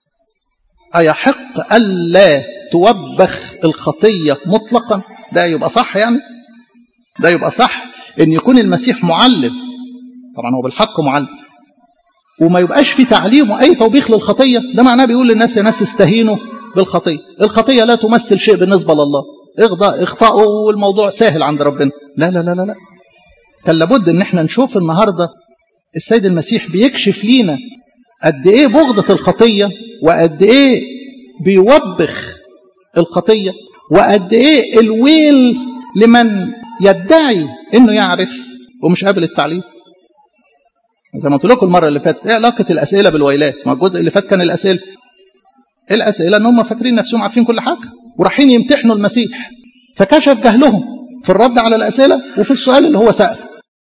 أيحق ألا توبخ الخطية مطلقا ده يبقى صح يعني ده يبقى صح ان يكون المسيح معلم طبعا هو بالحق معلم وما يبقاش في تعليمه اي توبيخ للخطيه ده معناه بيقول للناس يا ناس استهينوا بالخطيه الخطيه لا تمثل شيء بالنسبه لله اغضى اخطأوا والموضوع سهل عند ربنا لا لا لا لا لا كان لابد ان احنا نشوف النهارده السيد المسيح بيكشف لينا قد ايه بغضة الخطيه وقد ايه بيوبخ الخطيه وقد ايه الويل لمن يدعي انه يعرف ومش قابل التعليم زي ما قلت لكم المره اللي فاتت ايه علاقه الاسئله بالويلات ما الجزء اللي فات كان الاسئله الاسئله ان هم فاكرين نفسهم عارفين كل حاجه ورايحين يمتحنوا المسيح فكشف جهلهم في الرد على الاسئله وفي السؤال اللي هو ساله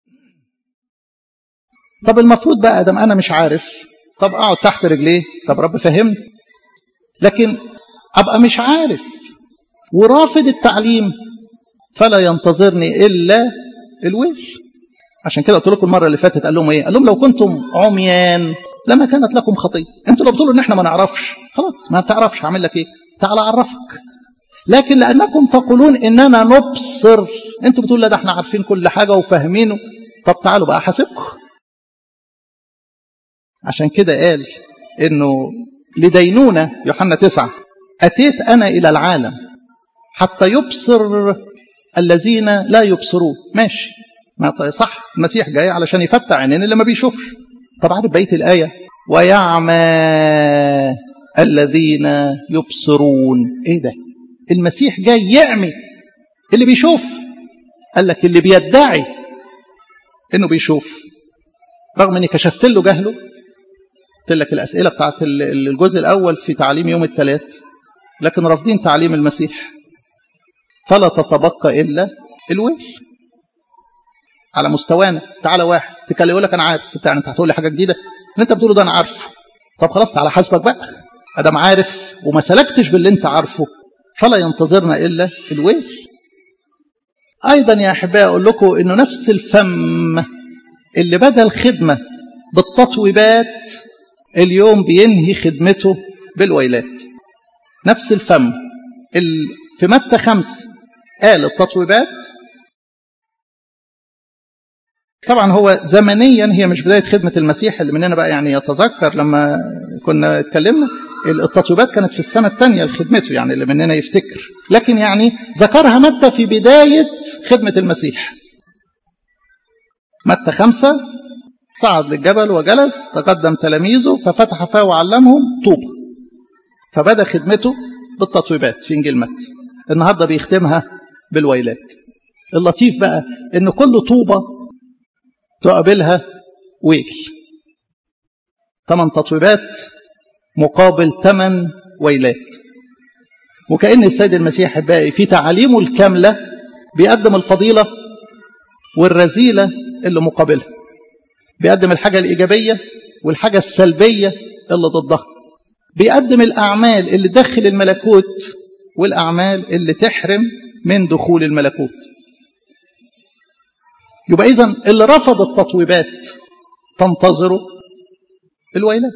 طب المفروض بقى ادم انا مش عارف طب اقعد تحت رجليه طب رب فهمني لكن ابقى مش عارف ورافض التعليم فلا ينتظرني الا الويل عشان كده قلت لكم المره اللي فاتت قال لهم ايه قال لهم لو كنتم عميان لما كانت لكم خطيه انتوا لو بتقولوا ان احنا ما نعرفش خلاص ما بتعرفش هعمل لك ايه تعال اعرفك لكن لأنكم تقولون إننا نبصر أنتوا بتقول لا ده احنا عارفين كل حاجة وفاهمينه طب تعالوا بقى أحاسبكم عشان كده قال إنه لدينونة يوحنا تسعة أتيت أنا إلى العالم حتى يبصر الذين لا يبصرون ماشي ما صح المسيح جاي علشان يفتح عينين اللي ما بيشوفش طب عارف بقيه الايه ويعمى الذين يبصرون ايه ده المسيح جاي يعمي اللي بيشوف قال لك اللي بيدعي انه بيشوف رغم اني كشفت له جهله قلت لك الاسئله بتاعت الجزء الاول في تعليم يوم الثلاث لكن رافضين تعليم المسيح فلا تتبقى الا الويل على مستوانا تعالى واحد تكلم يقول لك انا عارف انت انت هتقول لي حاجه جديده اللي انت بتقوله ده انا عارفه طب خلاص تعالى حاسبك بقى ادام عارف وما سلكتش باللي انت عارفه فلا ينتظرنا الا الويل ايضا يا احبائي اقول لكم انه نفس الفم اللي بدا الخدمه بالتطويبات اليوم بينهي خدمته بالويلات نفس الفم اللي في متى خمس قال التطويبات طبعا هو زمنيا هي مش بدايه خدمه المسيح اللي مننا بقى يعني يتذكر لما كنا اتكلمنا التطويبات كانت في السنه الثانيه لخدمته يعني اللي مننا يفتكر لكن يعني ذكرها متى في بدايه خدمه المسيح متى خمسة صعد للجبل وجلس تقدم تلاميذه ففتح فاه وعلمهم طوبى فبدا خدمته بالتطويبات في انجيل متى النهارده بيختمها بالويلات اللطيف بقى ان كل طوبه تقابلها ويل ثمان تطويبات مقابل ثمان ويلات وكأن السيد المسيح باقي في تعاليمه الكاملة بيقدم الفضيلة والرذيلة اللي مقابلها بيقدم الحاجة الإيجابية والحاجة السلبية اللي ضدها بيقدم الأعمال اللي تدخل الملكوت والأعمال اللي تحرم من دخول الملكوت يبقى إذا اللي رفض التطويبات تنتظره الويلات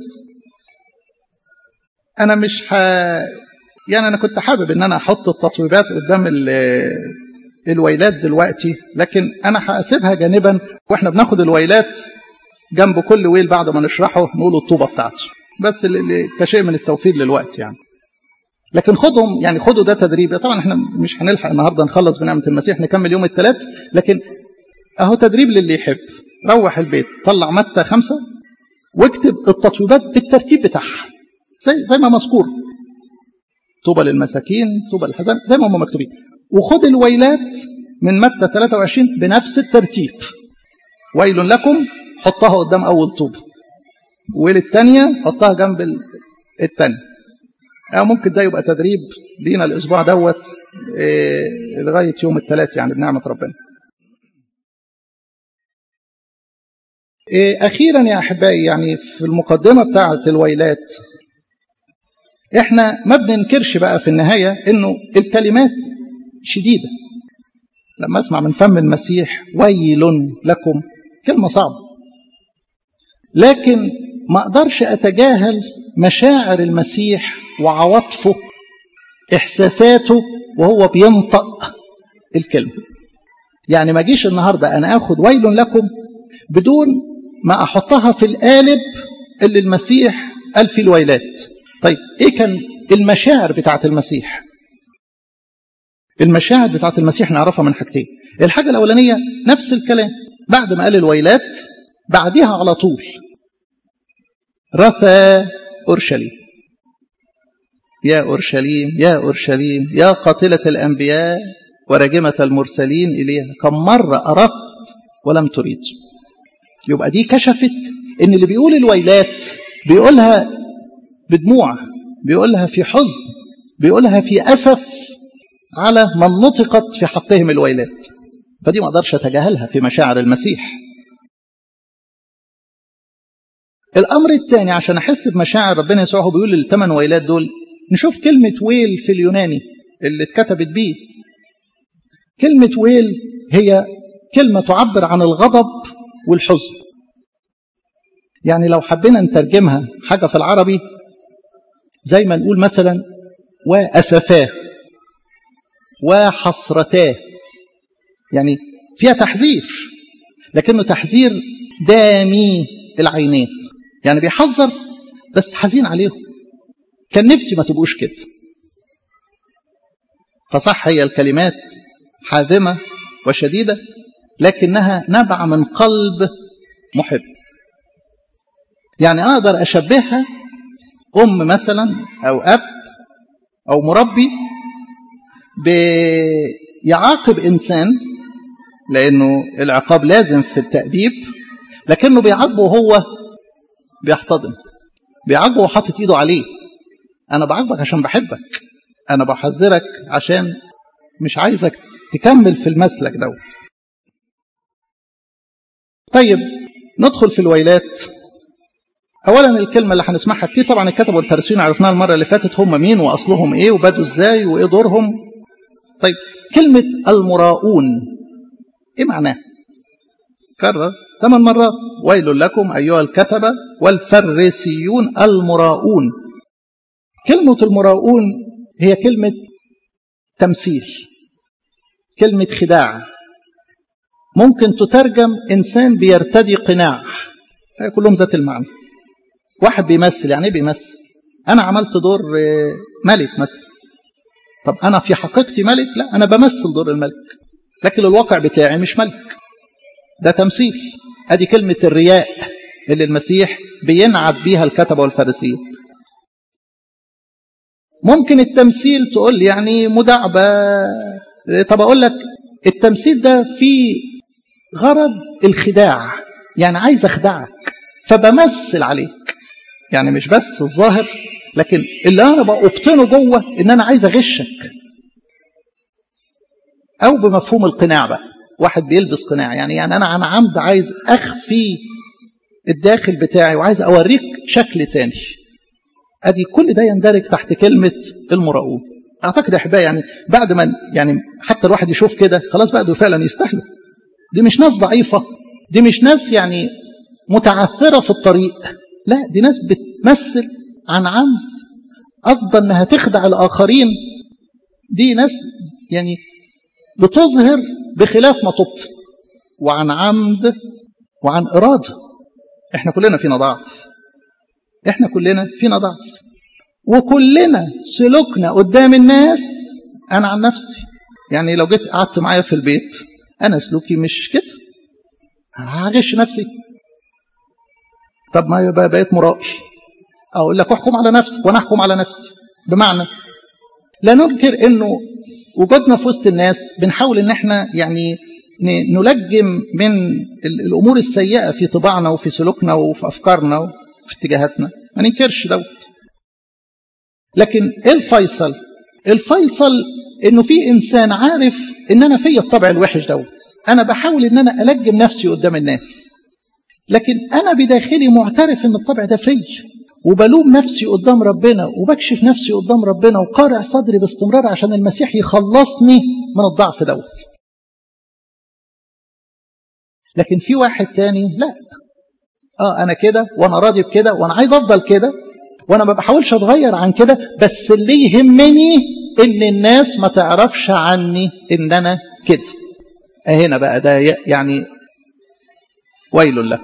أنا مش ح... يعني أنا كنت حابب إن أنا أحط التطويبات قدام ال... الويلات دلوقتي لكن أنا هسيبها جانبا وإحنا بناخد الويلات جنب كل ويل بعد ما نشرحه نقول الطوبة بتاعته بس اللي كشيء من التوفير للوقت يعني لكن خدهم يعني خدوا ده تدريب طبعا احنا مش هنلحق النهارده نخلص بنعمه المسيح نكمل يوم الثلاث لكن اهو تدريب للي يحب روح البيت طلع متى خمسة واكتب التطويبات بالترتيب بتاعها زي زي ما مذكور طوبى للمساكين طوبى للحزان زي ما هم مكتوبين وخد الويلات من متى 23 بنفس الترتيب ويل لكم حطها قدام اول طوبه ويل الثانيه حطها جنب الثانيه أو ممكن ده يبقى تدريب لينا الاسبوع دوت إيه لغايه يوم الثلاث يعني بنعمه ربنا إيه أخيرا يا أحبائي يعني في المقدمة بتاعة الويلات إحنا ما بننكرش بقى في النهاية إنه الكلمات شديدة لما أسمع من فم المسيح ويل لكم كلمة صعبة لكن ما أقدرش أتجاهل مشاعر المسيح وعواطفه إحساساته وهو بينطق الكلمة يعني ما جيش النهاردة أنا أخد ويل لكم بدون ما أحطها في القالب اللي المسيح قال فيه الويلات طيب إيه كان المشاعر بتاعت المسيح المشاعر بتاعت المسيح نعرفها من حاجتين الحاجة الأولانية نفس الكلام بعد ما قال الويلات بعدها على طول رثى أورشليم يا أورشليم يا أورشليم يا قاتلة الأنبياء ورجمة المرسلين إليها كم مرة أردت ولم تريد يبقى دي كشفت ان اللي بيقول الويلات بيقولها بدموع بيقولها في حزن بيقولها في اسف على من نطقت في حقهم الويلات فدي ما اقدرش اتجاهلها في مشاعر المسيح الامر الثاني عشان احس بمشاعر ربنا يسوع هو بيقول الثمان ويلات دول نشوف كلمه ويل في اليوناني اللي اتكتبت بيه كلمه ويل هي كلمه تعبر عن الغضب والحزن يعني لو حبينا نترجمها حاجة في العربي زي ما نقول مثلا وأسفاه وحسرتاه يعني فيها تحذير لكنه تحذير دامي العينين يعني بيحذر بس حزين عليهم كان نفسي ما تبقوش كده فصح هي الكلمات حازمة وشديدة لكنها نبع من قلب محب يعني أقدر أشبهها أم مثلا أو أب أو مربي بيعاقب إنسان لأنه العقاب لازم في التأديب لكنه بيعاقبه وهو بيحتضن بيعاقبه وحاطط إيده عليه أنا بعاقبك عشان بحبك أنا بحذرك عشان مش عايزك تكمل في المسلك دوت طيب ندخل في الويلات اولا الكلمه اللي هنسمعها كتير طبعا الكتب والفارسيين عرفناها المره اللي فاتت هم مين واصلهم ايه وبدوا ازاي وايه دورهم طيب كلمه المراؤون ايه معناها كرر ثمان مرات ويل لكم ايها الكتبه والفريسيون المراؤون كلمه المراؤون هي كلمه تمثيل كلمه خداع ممكن تترجم انسان بيرتدي قناع كلهم ذات المعنى واحد بيمثل يعني ايه بيمثل انا عملت دور ملك مثلا طب انا في حقيقتي ملك لا انا بمثل دور الملك لكن الواقع بتاعي مش ملك ده تمثيل ادي كلمه الرياء اللي المسيح بينعت بيها الكتبه والفارسيين ممكن التمثيل تقول يعني مداعبه طب اقول لك التمثيل ده فيه غرض الخداع يعني عايز اخدعك فبمثل عليك يعني مش بس الظاهر لكن اللي انا بأبطنه جوه ان انا عايز اغشك او بمفهوم القناع بقى واحد بيلبس قناع يعني يعني انا عن عمد عايز اخفي الداخل بتاعي وعايز اوريك شكل تاني ادي كل ده يندرج تحت كلمه المراؤون اعتقد يا احبائي يعني بعد ما يعني حتى الواحد يشوف كده خلاص بقى دول فعلا يستاهلوا دي مش ناس ضعيفه دي مش ناس يعني متعثره في الطريق لا دي ناس بتمثل عن عمد قصدا انها تخدع الاخرين دي ناس يعني بتظهر بخلاف ما تبطن وعن عمد وعن اراده احنا كلنا فينا ضعف احنا كلنا فينا ضعف وكلنا سلوكنا قدام الناس انا عن نفسي يعني لو جيت قعدت معايا في البيت انا سلوكي مش كده هغش نفسي طب ما يبقى بقيت مرائي اقول لك احكم على نفسك وانا احكم على نفسي بمعنى لا ننكر انه وجودنا في وسط الناس بنحاول ان احنا يعني نلجم من الامور السيئه في طباعنا وفي سلوكنا وفي افكارنا وفي اتجاهاتنا ما ننكرش دوت لكن ايه الفيصل الفيصل انه في انسان عارف ان انا فيا الطبع الوحش دوت انا بحاول ان انا الجم نفسي قدام الناس لكن انا بداخلي معترف ان الطبع ده فيا وبلوم نفسي قدام ربنا وبكشف نفسي قدام ربنا وقارع صدري باستمرار عشان المسيح يخلصني من الضعف دوت لكن في واحد تاني لا اه انا كده وانا راضي بكده وانا عايز افضل كده وانا ما بحاولش اتغير عن كده بس اللي يهمني ان الناس ما تعرفش عني ان انا كده هنا بقى ده يعني ويل له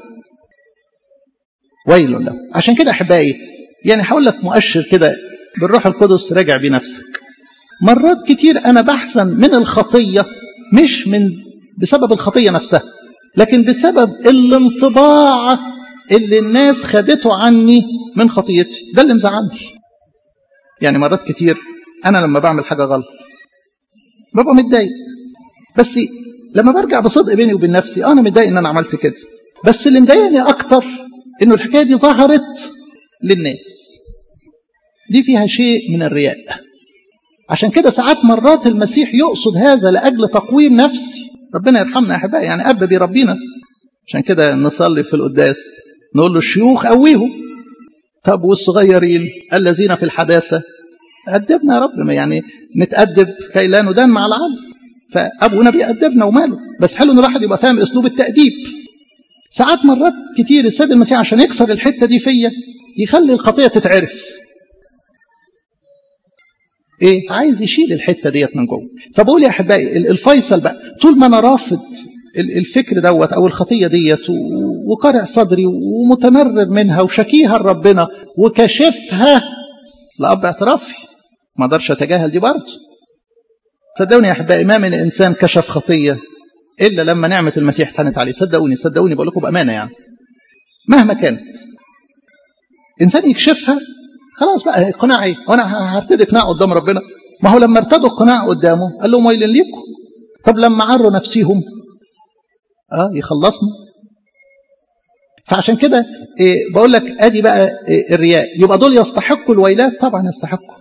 ويل له عشان كده احبائي يعني هقول لك مؤشر كده بالروح القدس راجع بنفسك مرات كتير انا بحزن من الخطيه مش من بسبب الخطيه نفسها لكن بسبب الانطباع اللي الناس خدته عني من خطيتي ده اللي مزعلني يعني مرات كتير انا لما بعمل حاجه غلط ببقى متضايق بس لما برجع بصدق بيني وبين نفسي انا متضايق ان انا عملت كده بس اللي مضايقني اكتر انه الحكايه دي ظهرت للناس دي فيها شيء من الرياء عشان كده ساعات مرات المسيح يقصد هذا لاجل تقويم نفسي ربنا يرحمنا يا احبائي يعني اب بيربينا عشان كده نصلي في القداس نقول له الشيوخ قويهم طب والصغيرين الذين في الحداثه أدبنا يا رب يعني نتأدب كي لا ندان مع العالم فأبونا بيأدبنا وماله بس حلو إن الواحد يبقى فاهم أسلوب التأديب ساعات مرات كتير السيد المسيح عشان يكسر الحتة دي فيا يخلي الخطية تتعرف ايه عايز يشيل الحته ديت من جوه فبقول يا احبائي الفيصل بقى طول ما انا رافض الفكر دوت او الخطيه ديت وقارع صدري ومتمرر منها وشكيها لربنا وكشفها لاب اعترافي ما اقدرش اتجاهل دي برضه صدقوني يا احبائي ما من انسان كشف خطيه الا لما نعمه المسيح تنت عليه صدقوني صدقوني بقول لكم بامانه يعني مهما كانت انسان يكشفها خلاص بقى اقناع ايه وانا هرتدي اقناع قدام ربنا ما هو لما ارتدوا اقناع قدامه قال لهم ويل ليكم طب لما عروا نفسيهم اه يخلصنا فعشان كده إيه بقول لك ادي بقى إيه الرياء يبقى دول يستحقوا الويلات طبعا يستحقوا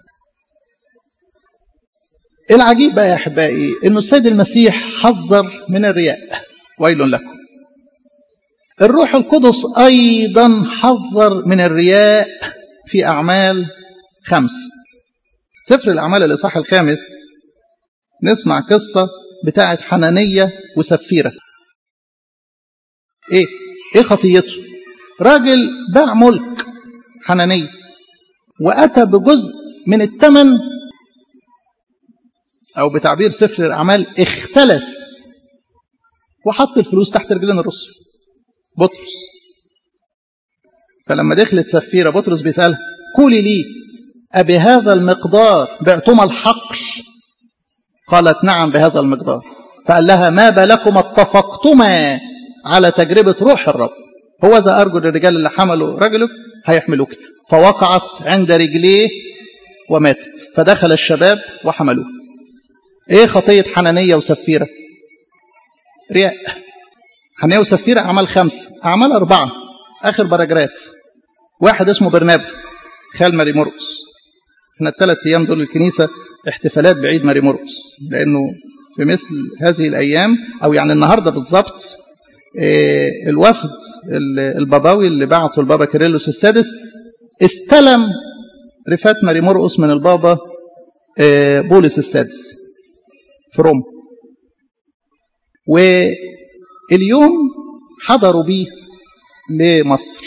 العجيب بقى يا احبائي انه السيد المسيح حذر من الرياء ويل لكم الروح القدس ايضا حذر من الرياء في اعمال خمس سفر الاعمال الاصحاح الخامس نسمع قصه بتاعه حنانيه وسفيره ايه ايه خطيته راجل باع ملك حنانيه واتى بجزء من الثمن او بتعبير سفر الاعمال اختلس وحط الفلوس تحت رجلين الرسل بطرس فلما دخلت سفيرة بطرس بيسألها قولي لي أبي هذا المقدار بعتما الحقل قالت نعم بهذا المقدار فقال لها ما بالكم اتفقتما على تجربة روح الرب هو ذا أرجل الرجال اللي حملوا رجلك هيحملوك فوقعت عند رجليه وماتت فدخل الشباب وحملوه ايه خطية حنانية وسفيرة رياء حنانية وسفيرة أعمال خمسة أعمال أربعة آخر باراجراف واحد اسمه برنابا خال ماري مرقس احنا الثلاث أيام دول الكنيسة احتفالات بعيد ماري مرقس لأنه في مثل هذه الأيام أو يعني النهاردة بالظبط اه الوفد الباباوي اللي بعته البابا كيرلس السادس استلم رفات ماري مرقس من البابا اه بولس السادس في روما واليوم حضروا بيه لمصر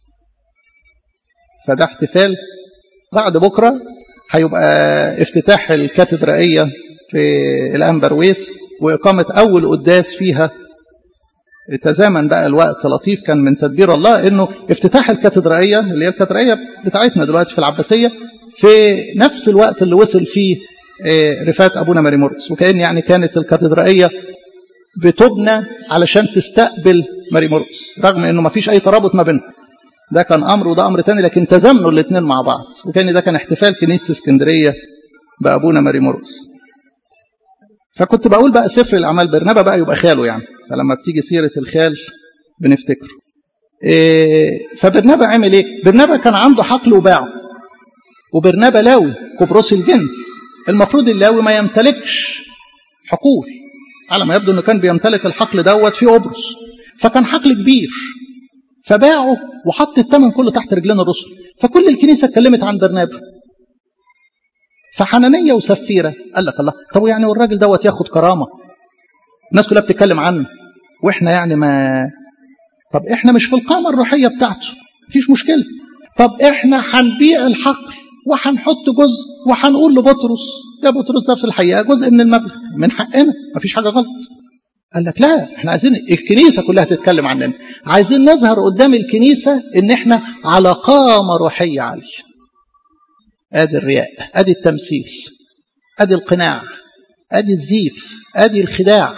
فده احتفال بعد بكرة هيبقى افتتاح الكاتدرائية في الأنبرويس وإقامة أول قداس فيها تزامن بقى الوقت لطيف كان من تدبير الله انه افتتاح الكاتدرائيه اللي هي الكاتدرائيه بتاعتنا دلوقتي في العباسيه في نفس الوقت اللي وصل فيه رفات ابونا ماري مرقس وكان يعني كانت الكاتدرائيه بتبنى علشان تستقبل ماري مرقس رغم انه ما فيش اي ترابط ما بينهم ده كان امر وده امر تاني لكن تزامنوا الاثنين مع بعض وكان ده كان احتفال كنيسه اسكندريه بابونا ماري مرقس فكنت بقول بقى سفر الاعمال برنابا بقى يبقى خاله يعني فلما بتيجي سيره الخال بنفتكره إيه فبرنابا عمل ايه برنابا كان عنده حقل وباعه وبرنابا لاوي قبرصي الجنس المفروض اللاوي ما يمتلكش حقول على ما يبدو انه كان بيمتلك الحقل دوت في قبرص فكان حقل كبير فباعه وحط الثمن كله تحت رجلين الرسل فكل الكنيسه اتكلمت عن برنابا فحنانيه وسفيره قال لك الله طب يعني والراجل دوت ياخد كرامه الناس كلها بتتكلم عنه واحنا يعني ما طب احنا مش في القامه الروحيه بتاعته مفيش مشكله طب احنا هنبيع الحقل وهنحط جزء وهنقول لبطرس يا بطرس ده في الحقيقه جزء من المبلغ من حقنا مفيش حاجه غلط قال لك لا احنا عايزين الكنيسه كلها تتكلم عننا عايزين نظهر قدام الكنيسه ان احنا على قامه روحيه عاليه ادي الرياء ادي التمثيل ادي القناع ادي الزيف ادي الخداع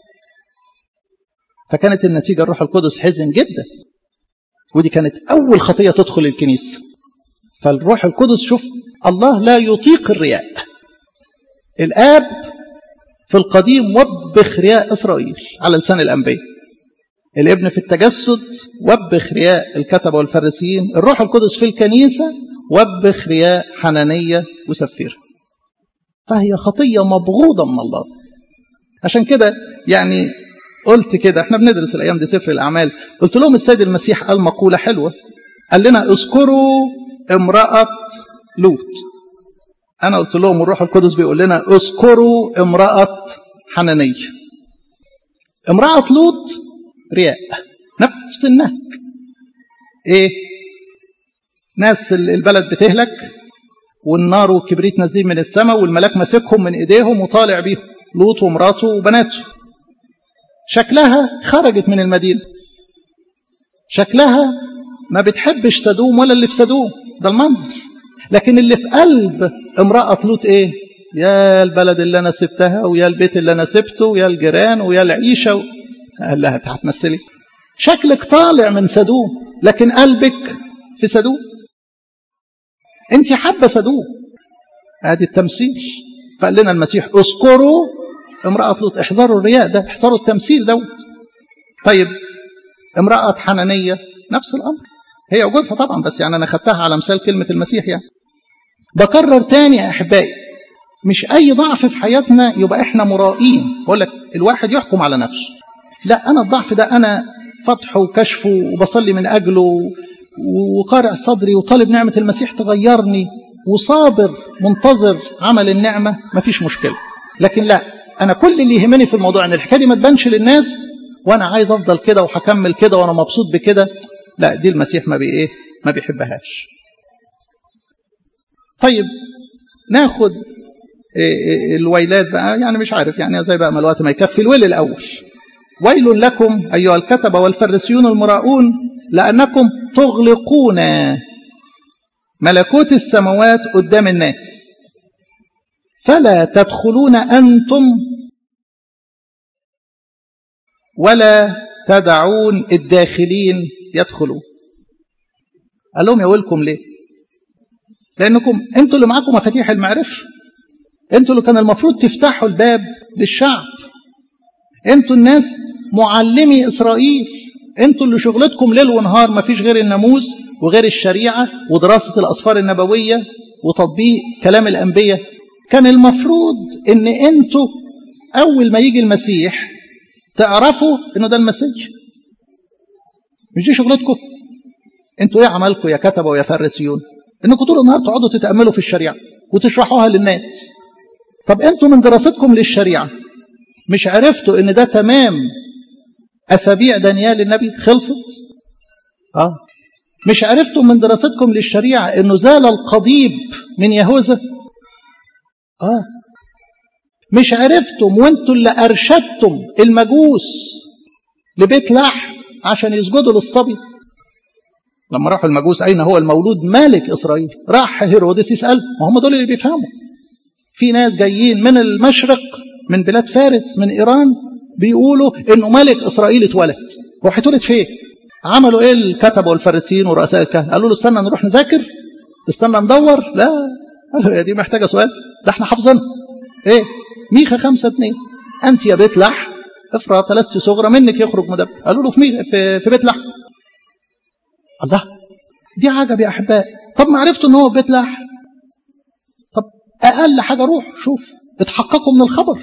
فكانت النتيجه الروح القدس حزن جدا ودي كانت اول خطيه تدخل الكنيسه فالروح القدس شوف الله لا يطيق الرياء الاب في القديم وبخ رياء اسرائيل على لسان الانبياء الابن في التجسد وبخ رياء الكتبه والفريسيين الروح القدس في الكنيسه وبخ رياء حنانيه وسفيره فهي خطيه مبغوضه من الله عشان كده يعني قلت كده احنا بندرس الايام دي سفر الاعمال قلت لهم السيد المسيح قال مقوله حلوه قال لنا اذكروا امراه لوط انا قلت لهم الروح القدس بيقول لنا اذكروا امراه حنانيه امراه لوط رياء نفس النهج ايه ناس البلد بتهلك والنار والكبريت نازلين من السماء والملاك ماسكهم من ايديهم وطالع بيهم لوط ومراته وبناته شكلها خرجت من المدينة شكلها ما بتحبش سدوم ولا اللي في سدوم ده المنظر لكن اللي في قلب امرأة لوط ايه يا البلد اللي انا سبتها ويا البيت اللي انا سبته ويا الجيران ويا العيشة و... قال لها هتمثلي شكلك طالع من سدوم لكن قلبك في سدوم انت حابة سدوم ادي التمثيل فقال لنا المسيح اذكروا امرأة لوط احذروا الرياء ده احذروا التمثيل دوت طيب امرأة حنانية نفس الأمر هي وجوزها طبعا بس يعني أنا خدتها على مثال كلمة المسيح يعني بكرر تاني يا أحبائي مش أي ضعف في حياتنا يبقى إحنا مرائين بقول لك الواحد يحكم على نفسه لا أنا الضعف ده أنا فتحه وكشفه وبصلي من أجله وقارع صدري وطالب نعمة المسيح تغيرني وصابر منتظر عمل النعمة مفيش مشكلة لكن لا أنا كل اللي يهمني في الموضوع أن الحكاية دي ما تبانش للناس وأنا عايز أفضل كده وهكمل كده وأنا مبسوط بكده لا دي المسيح ما بي إيه ما بيحبهاش طيب ناخد الويلات بقى يعني مش عارف يعني زي بقى ما الوقت ما يكفي الويل الأول ويل لكم أيها الكتبة والفريسيون المراؤون لأنكم تغلقون ملكوت السماوات قدام الناس فلا تدخلون أنتم ولا تدعون الداخلين يدخلوا قال لهم يا ويلكم ليه لأنكم أنتوا اللي معاكم مفاتيح المعرفة أنتوا اللي كان المفروض تفتحوا الباب للشعب أنتوا الناس معلمي إسرائيل أنتوا اللي شغلتكم ليل ونهار ما فيش غير الناموس وغير الشريعة ودراسة الأسفار النبوية وتطبيق كلام الأنبياء كان المفروض ان انتوا اول ما يجي المسيح تعرفوا انه ده المسيح مش دي شغلتكم انتوا ايه عملكم يا كتبه ويا فريسيون انكم طول النهار تقعدوا تتاملوا في الشريعه وتشرحوها للناس طب انتوا من دراستكم للشريعه مش عرفتوا ان ده تمام اسابيع دانيال النبي خلصت اه مش عرفتوا من دراستكم للشريعه انه زال القضيب من يهوذا آه مش عرفتم وانتوا اللي أرشدتم المجوس لبيت لحم عشان يسجدوا للصبي لما راحوا المجوس أين هو المولود ملك إسرائيل راح هيرودس يسأل ما هم دول اللي بيفهموا في ناس جايين من المشرق من بلاد فارس من إيران بيقولوا إنه ملك إسرائيل اتولد هو هيتولد فين عملوا إيه الكتبة والفارسيين ورؤساء الكهنة قالوا له استنى نروح نذاكر استنى ندور لا قالوا يا دي محتاجة سؤال ده احنا حافظينها ايه ميخا خمسة اتنين انت يا بيت لحم افرط لست صغرى منك يخرج مدبر قالوا له في, ميخ في, في بيت لحم الله دي عجب يا احبائي طب ما عرفتوا ان هو بيت لحم طب اقل حاجه روح شوف اتحققوا من الخبر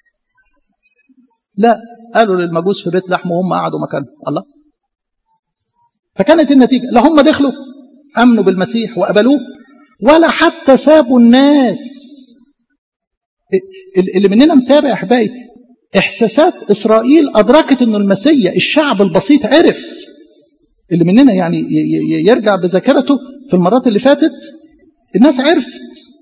لا قالوا للمجوس في بيت لحم وهم قعدوا مكانهم الله فكانت النتيجه لا هم دخلوا امنوا بالمسيح وقبلوه ولا حتى سابوا الناس اللي مننا متابع يا احبائي احساسات اسرائيل ادركت انه المسيا الشعب البسيط عرف اللي مننا يعني يرجع بذاكرته في المرات اللي فاتت الناس عرفت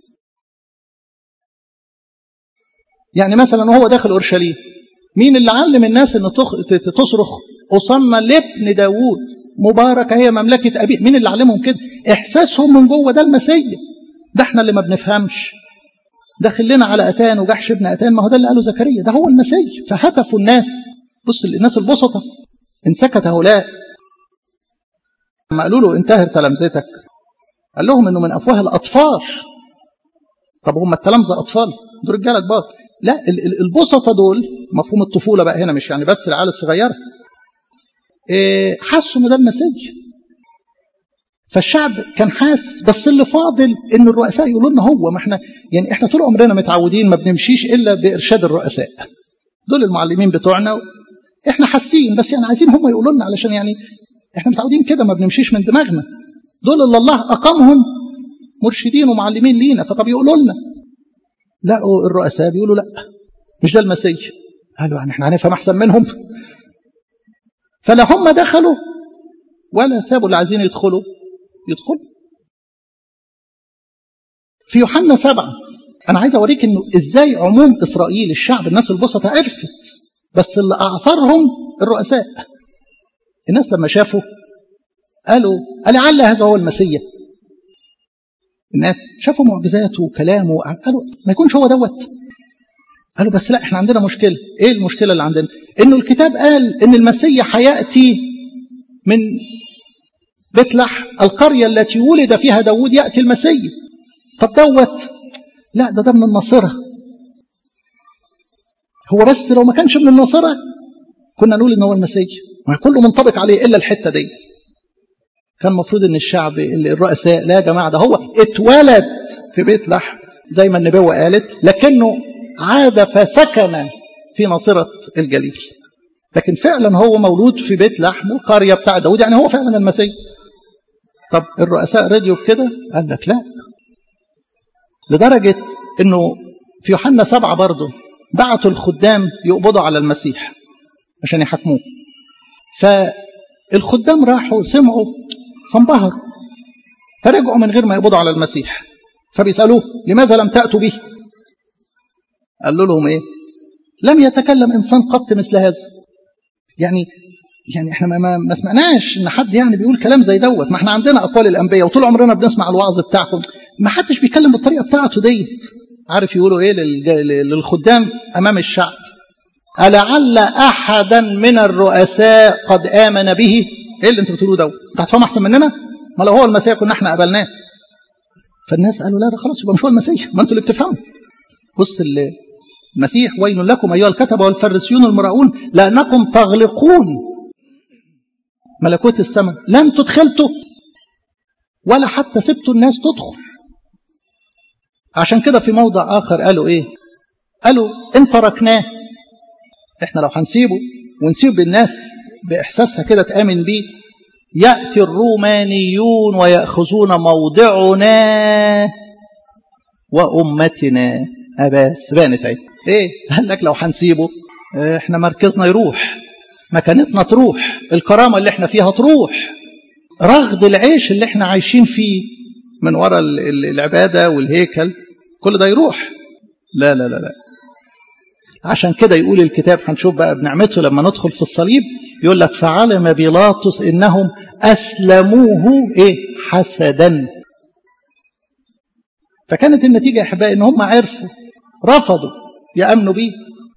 يعني مثلا وهو داخل اورشليم مين اللي علم الناس ان تصرخ اصلنا لابن داوود مباركه هي مملكه ابيه مين اللي علمهم كده احساسهم من جوه ده المسيا ده احنا اللي ما بنفهمش داخل لنا على اتان وجحش ابن اتان ما هو ده اللي قاله زكريا ده هو المسيح فهتفوا الناس بص الناس البسطة ان سكت هؤلاء لما قالوا له انتهر تلامذتك قال لهم انه من افواه الاطفال طب هم التلامذه اطفال دول رجاله كبار لا البسطة دول مفهوم الطفولة بقى هنا مش يعني بس العيال الصغيرة إيه حسوا ان ده المسيح فالشعب كان حاس بس اللي فاضل ان الرؤساء يقولوا لنا هو ما احنا يعني احنا طول عمرنا متعودين ما بنمشيش الا بارشاد الرؤساء دول المعلمين بتوعنا احنا حاسين بس يعني عايزين هم يقولوا لنا علشان يعني احنا متعودين كده ما بنمشيش من دماغنا دول اللي الله اقامهم مرشدين ومعلمين لينا فطب يقولوا لنا لقوا الرؤساء بيقولوا لا مش ده المسيح قالوا يعني احنا هنفهم احسن منهم فلا هم دخلوا ولا سابوا اللي عايزين يدخلوا يدخل في يوحنا سبعة أنا عايز أوريك إنه إزاي عموم إسرائيل الشعب الناس البسطة عرفت بس اللي أعثرهم الرؤساء الناس لما شافوا قالوا لعل هذا هو المسيح الناس شافوا معجزاته وكلامه قالوا ما يكونش هو دوت قالوا بس لا احنا عندنا مشكلة ايه المشكلة اللي عندنا انه الكتاب قال ان المسيح هيأتي من بيت لحم القرية التي ولد فيها داود يأتي المسيح طب دوت لا ده ده من الناصرة هو بس لو ما كانش من الناصرة كنا نقول ان هو المسيح ما كله منطبق عليه الا الحتة ديت كان المفروض ان الشعب الرؤساء لا يا جماعة ده هو اتولد في بيت لحم زي ما النبوة قالت لكنه عاد فسكن في ناصرة الجليل لكن فعلا هو مولود في بيت لحم القرية بتاع داود يعني هو فعلا المسيح طب الرؤساء رضيوا بكده قال لك لا لدرجة انه في يوحنا سبعة برضه بعتوا الخدام يقبضوا على المسيح عشان يحاكموه فالخدام راحوا سمعوا فانبهروا فرجعوا من غير ما يقبضوا على المسيح فبيسألوه لماذا لم تأتوا به قال لهم ايه لم يتكلم انسان قط مثل هذا يعني يعني احنا ما, ما, ما سمعناش ان حد يعني بيقول كلام زي دوت ما احنا عندنا اقوال الانبياء وطول عمرنا بنسمع الوعظ بتاعكم ما حدش بيتكلم بالطريقه بتاعته ديت عارف يقولوا ايه للخدام امام الشعب ألعل أحدا من الرؤساء قد آمن به إيه اللي أنتوا بتقولوه ده أنتوا هتفهموا أحسن مننا ما لو هو المسيح كنا احنا قبلناه فالناس قالوا لا ده خلاص يبقى مش هو المسيح ما أنتوا اللي بتفهموا بص المسيح ويل لكم أيها الكتبة والفريسيون المراؤون لأنكم تغلقون ملكوت السماء لن تدخلتوا ولا حتى سبتوا الناس تدخل عشان كده في موضع آخر قالوا إيه قالوا إن تركناه إحنا لو هنسيبه ونسيب الناس بإحساسها كده تآمن بيه يأتي الرومانيون ويأخذون موضعنا وأمتنا أباس بانت أهي إيه قال لك لو هنسيبه إحنا مركزنا يروح مكانتنا تروح الكرامة اللي احنا فيها تروح رغد العيش اللي احنا عايشين فيه من وراء العبادة والهيكل كل ده يروح لا لا لا لا عشان كده يقول الكتاب هنشوف بقى بنعمته لما ندخل في الصليب يقول لك فعلم بيلاطس انهم اسلموه ايه حسدا فكانت النتيجه يا احبائي ان هم عرفوا رفضوا يامنوا بيه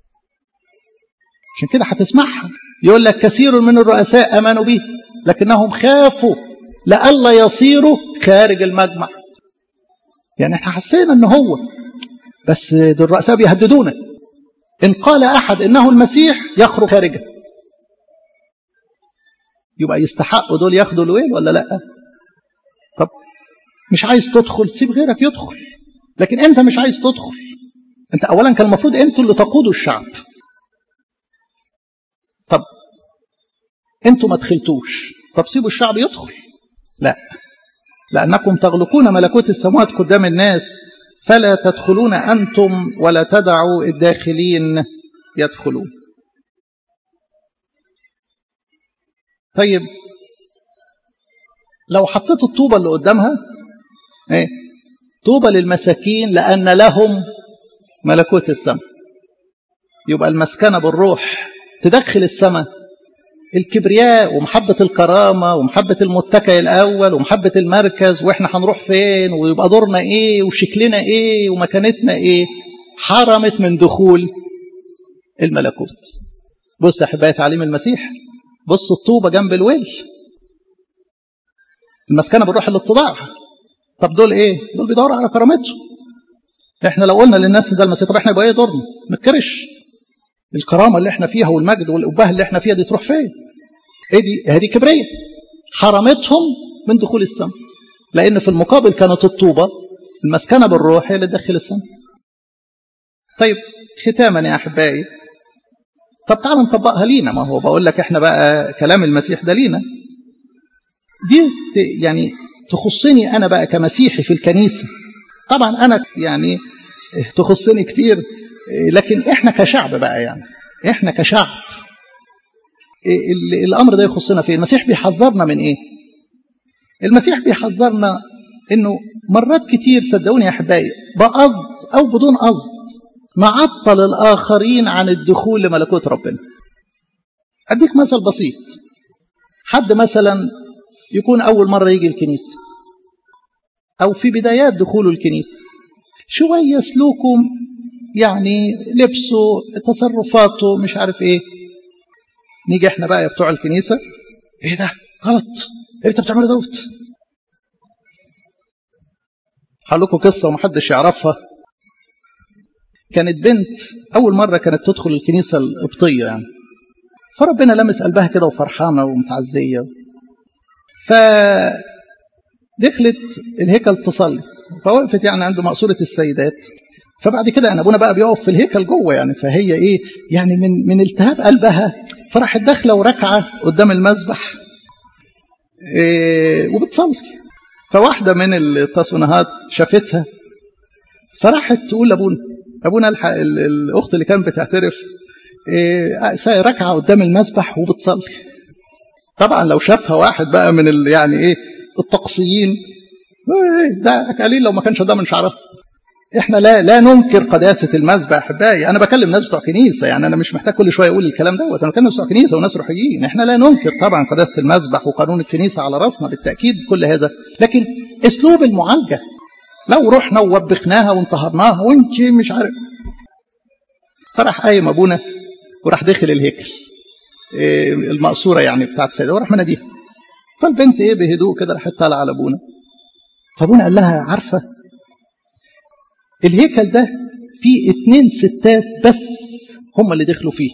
عشان كده هتسمعها يقول لك كثير من الرؤساء امنوا به لكنهم خافوا لئلا يصيروا خارج المجمع يعني احنا حسينا ان هو بس دول الرؤساء بيهددونا ان قال احد انه المسيح يخرج خارجه يبقى يستحقوا دول ياخدوا الويل ولا لا طب مش عايز تدخل سيب غيرك يدخل لكن انت مش عايز تدخل انت اولا كان المفروض انتوا اللي تقودوا الشعب طب انتوا ما دخلتوش طب سيبوا الشعب يدخل لا لأنكم تغلقون ملكوت السماوات قدام الناس فلا تدخلون أنتم ولا تدعوا الداخلين يدخلون طيب لو حطيت الطوبة اللي قدامها ايه طوبة للمساكين لأن لهم ملكوت السماء يبقى المسكنة بالروح تدخل السماء الكبرياء ومحبة الكرامة ومحبة المتكئ الأول ومحبة المركز وإحنا هنروح فين ويبقى دورنا إيه وشكلنا إيه ومكانتنا إيه حرمت من دخول الملكوت بص يا أحبائي تعليم المسيح بص الطوبة جنب الويل المسكنة بالروح الاتضاع طب دول إيه دول بيدوروا على كرامته إحنا لو قلنا للناس ده المسيح طب إحنا يبقى إيه دورنا نتكرش الكرامة اللي إحنا فيها والمجد والأبهة اللي إحنا فيها دي تروح فين ايه دي هذه كبرية حرمتهم من دخول السماء لأن في المقابل كانت الطوبة المسكنة بالروح هي اللي تدخل السماء طيب ختاما يا أحبائي طب تعال نطبقها لينا ما هو بقول لك احنا بقى كلام المسيح ده لينا دي يعني تخصني أنا بقى كمسيحي في الكنيسة طبعا أنا يعني تخصني كتير لكن احنا كشعب بقى يعني احنا كشعب الامر ده يخصنا فين المسيح بيحذرنا من ايه المسيح بيحذرنا انه مرات كتير صدقوني يا احبائي بقصد او بدون قصد نعطل الاخرين عن الدخول لملكوت ربنا اديك مثل بسيط حد مثلا يكون اول مره يجي الكنيسه او في بدايات دخوله الكنيسه شويه سلوكه يعني لبسه تصرفاته مش عارف ايه نيجي احنا بقى يا بتوع الكنيسه ايه ده غلط ايه انت بتعمله دوت هقول لكم قصه ومحدش يعرفها كانت بنت اول مره كانت تدخل الكنيسه القبطيه يعني فربنا لمس قلبها كده وفرحانه ومتعزيه ف دخلت الهيكل تصلي فوقفت يعني عند مقصوره السيدات فبعد كده يعني ابونا بقى بيقف في الهيكل جوه يعني فهي ايه يعني من من التهاب قلبها فراحت داخله وركعه قدام المذبح إيه وبتصلي فواحده من التصنيهات شافتها فراحت تقول لابونا ابونا الحق الاخت اللي كانت بتعترف إيه ركعه قدام المذبح وبتصلي طبعا لو شافها واحد بقى من ال يعني ايه التقصيين ده قليل لو ما كانش ده من شعرها احنا لا لا ننكر قداسه المذبح احبائي انا بكلم ناس بتوع كنيسه يعني انا مش محتاج كل شويه اقول الكلام دوت انا بكلم ناس بتوع كنيسه وناس روحيين احنا لا ننكر طبعا قداسه المذبح وقانون الكنيسه على راسنا بالتاكيد كل هذا لكن اسلوب المعالجه لو رحنا ووبخناها وانتهرناها وانت مش عارف فراح قايم ابونا وراح داخل الهيكل إيه المقصوره يعني بتاعت السيده وراح مناديها فالبنت ايه بهدوء كده راحت طالعه على ابونا فابونا قال لها عارفه الهيكل ده فيه اتنين ستات بس هم اللي دخلوا فيه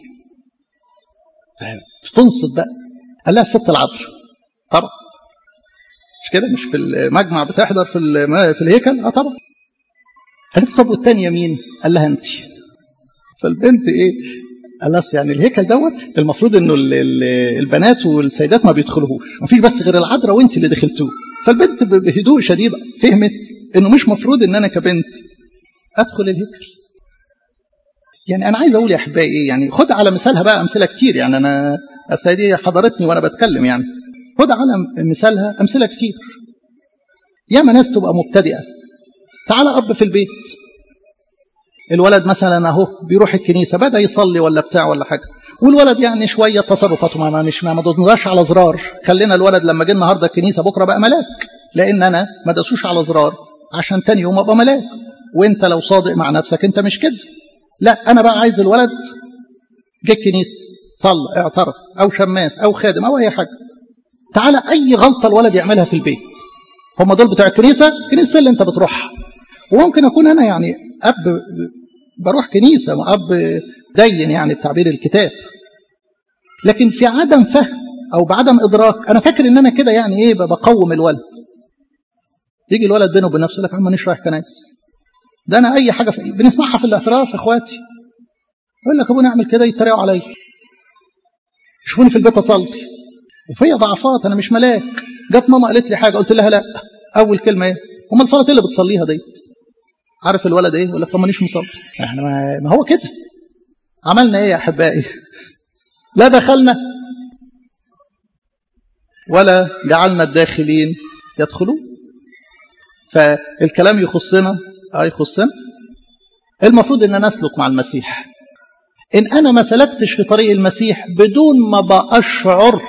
فتنصت بقى قال لها الست العذراء طبعا مش كده مش في المجمع بتحضر في في الهيكل اه طبعا قالت طب والتانية مين قال لها انت فالبنت ايه قال يعني الهيكل دوت المفروض انه البنات والسيدات ما بيدخلوهوش ما فيش بس غير العذراء وانت اللي دخلتوه فالبنت بهدوء شديد فهمت انه مش مفروض ان انا كبنت ادخل الهيكل يعني انا عايز اقول يا احبائي ايه يعني خد على مثالها بقى امثله كتير يعني انا السيديه حضرتني وانا بتكلم يعني خد على مثالها امثله كتير ياما ناس تبقى مبتدئه تعالى اب في البيت الولد مثلا اهو بيروح الكنيسه بدا يصلي ولا بتاع ولا حاجه والولد يعني شويه تصرفاته ما مش ما ضدناش على زرار خلينا الولد لما جه النهارده الكنيسه بكره بقى ملاك لان انا ما داسوش على زرار عشان تاني يوم ابقى ملاك وانت لو صادق مع نفسك انت مش كده لا انا بقى عايز الولد جه الكنيسه صلى اعترف او شماس او خادم او اي حاجه تعالى اي غلطه الولد يعملها في البيت هم دول بتوع الكنيسه الكنيسه اللي انت بتروحها وممكن اكون انا يعني اب بروح كنيسه واب دين يعني بتعبير الكتاب لكن في عدم فهم او بعدم ادراك انا فاكر ان انا كده يعني ايه بقوم الولد يجي الولد بينه وبين نفسه لك عم مانيش رايح كنايس ده انا اي حاجه في... بنسمعها في الاعتراف اخواتي يقول لك ابونا اعمل كده يتريقوا عليا يشوفوني في البيت اصلي وفيا ضعفات انا مش ملاك جت ماما قالت لي حاجه قلت لها لا اول كلمه ايه امال الصلاه اللي بتصليها ديت عارف الولد ايه يقول لك طب مانيش مصلي احنا ما... ما هو كده عملنا ايه يا احبائي لا دخلنا ولا جعلنا الداخلين يدخلون فالكلام يخصنا اه يخصنا المفروض ان نسلك مع المسيح ان انا ما سلكتش في طريق المسيح بدون ما باشعر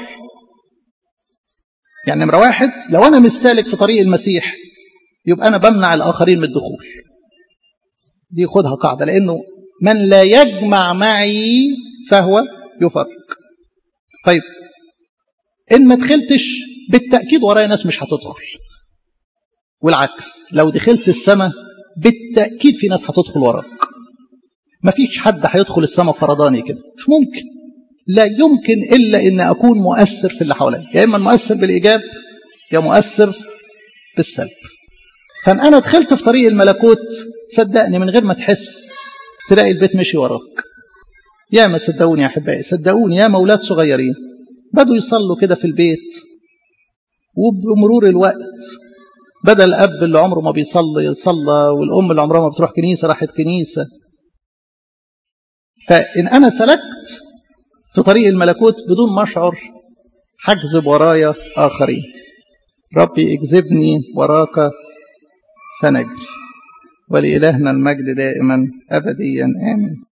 يعني نمره واحد لو انا مش سالك في طريق المسيح يبقى انا بمنع الاخرين من الدخول دي خدها قاعده لانه من لا يجمع معي فهو يفرق طيب ان ما دخلتش بالتاكيد ورايا ناس مش هتدخل والعكس لو دخلت السماء بالتاكيد في ناس هتدخل وراك ما فيش حد هيدخل السماء فرداني كده مش ممكن لا يمكن الا ان اكون مؤثر في اللي حواليا يا اما مؤثر بالايجاب يا مؤثر بالسلب فان انا دخلت في طريق الملكوت صدقني من غير ما تحس تلاقي البيت مشي وراك يا ما صدقوني يا احبائي صدقوني يا اولاد صغيرين بدوا يصلوا كده في البيت وبمرور الوقت بدل الاب اللي عمره ما بيصلي صلى والام اللي عمرها ما بتروح كنيسه راحت كنيسه فان انا سلكت في طريق الملكوت بدون ما اشعر هجذب ورايا اخرين ربي اجذبني وراك فنجري ولإلهنا المجد دائما أبديا آمين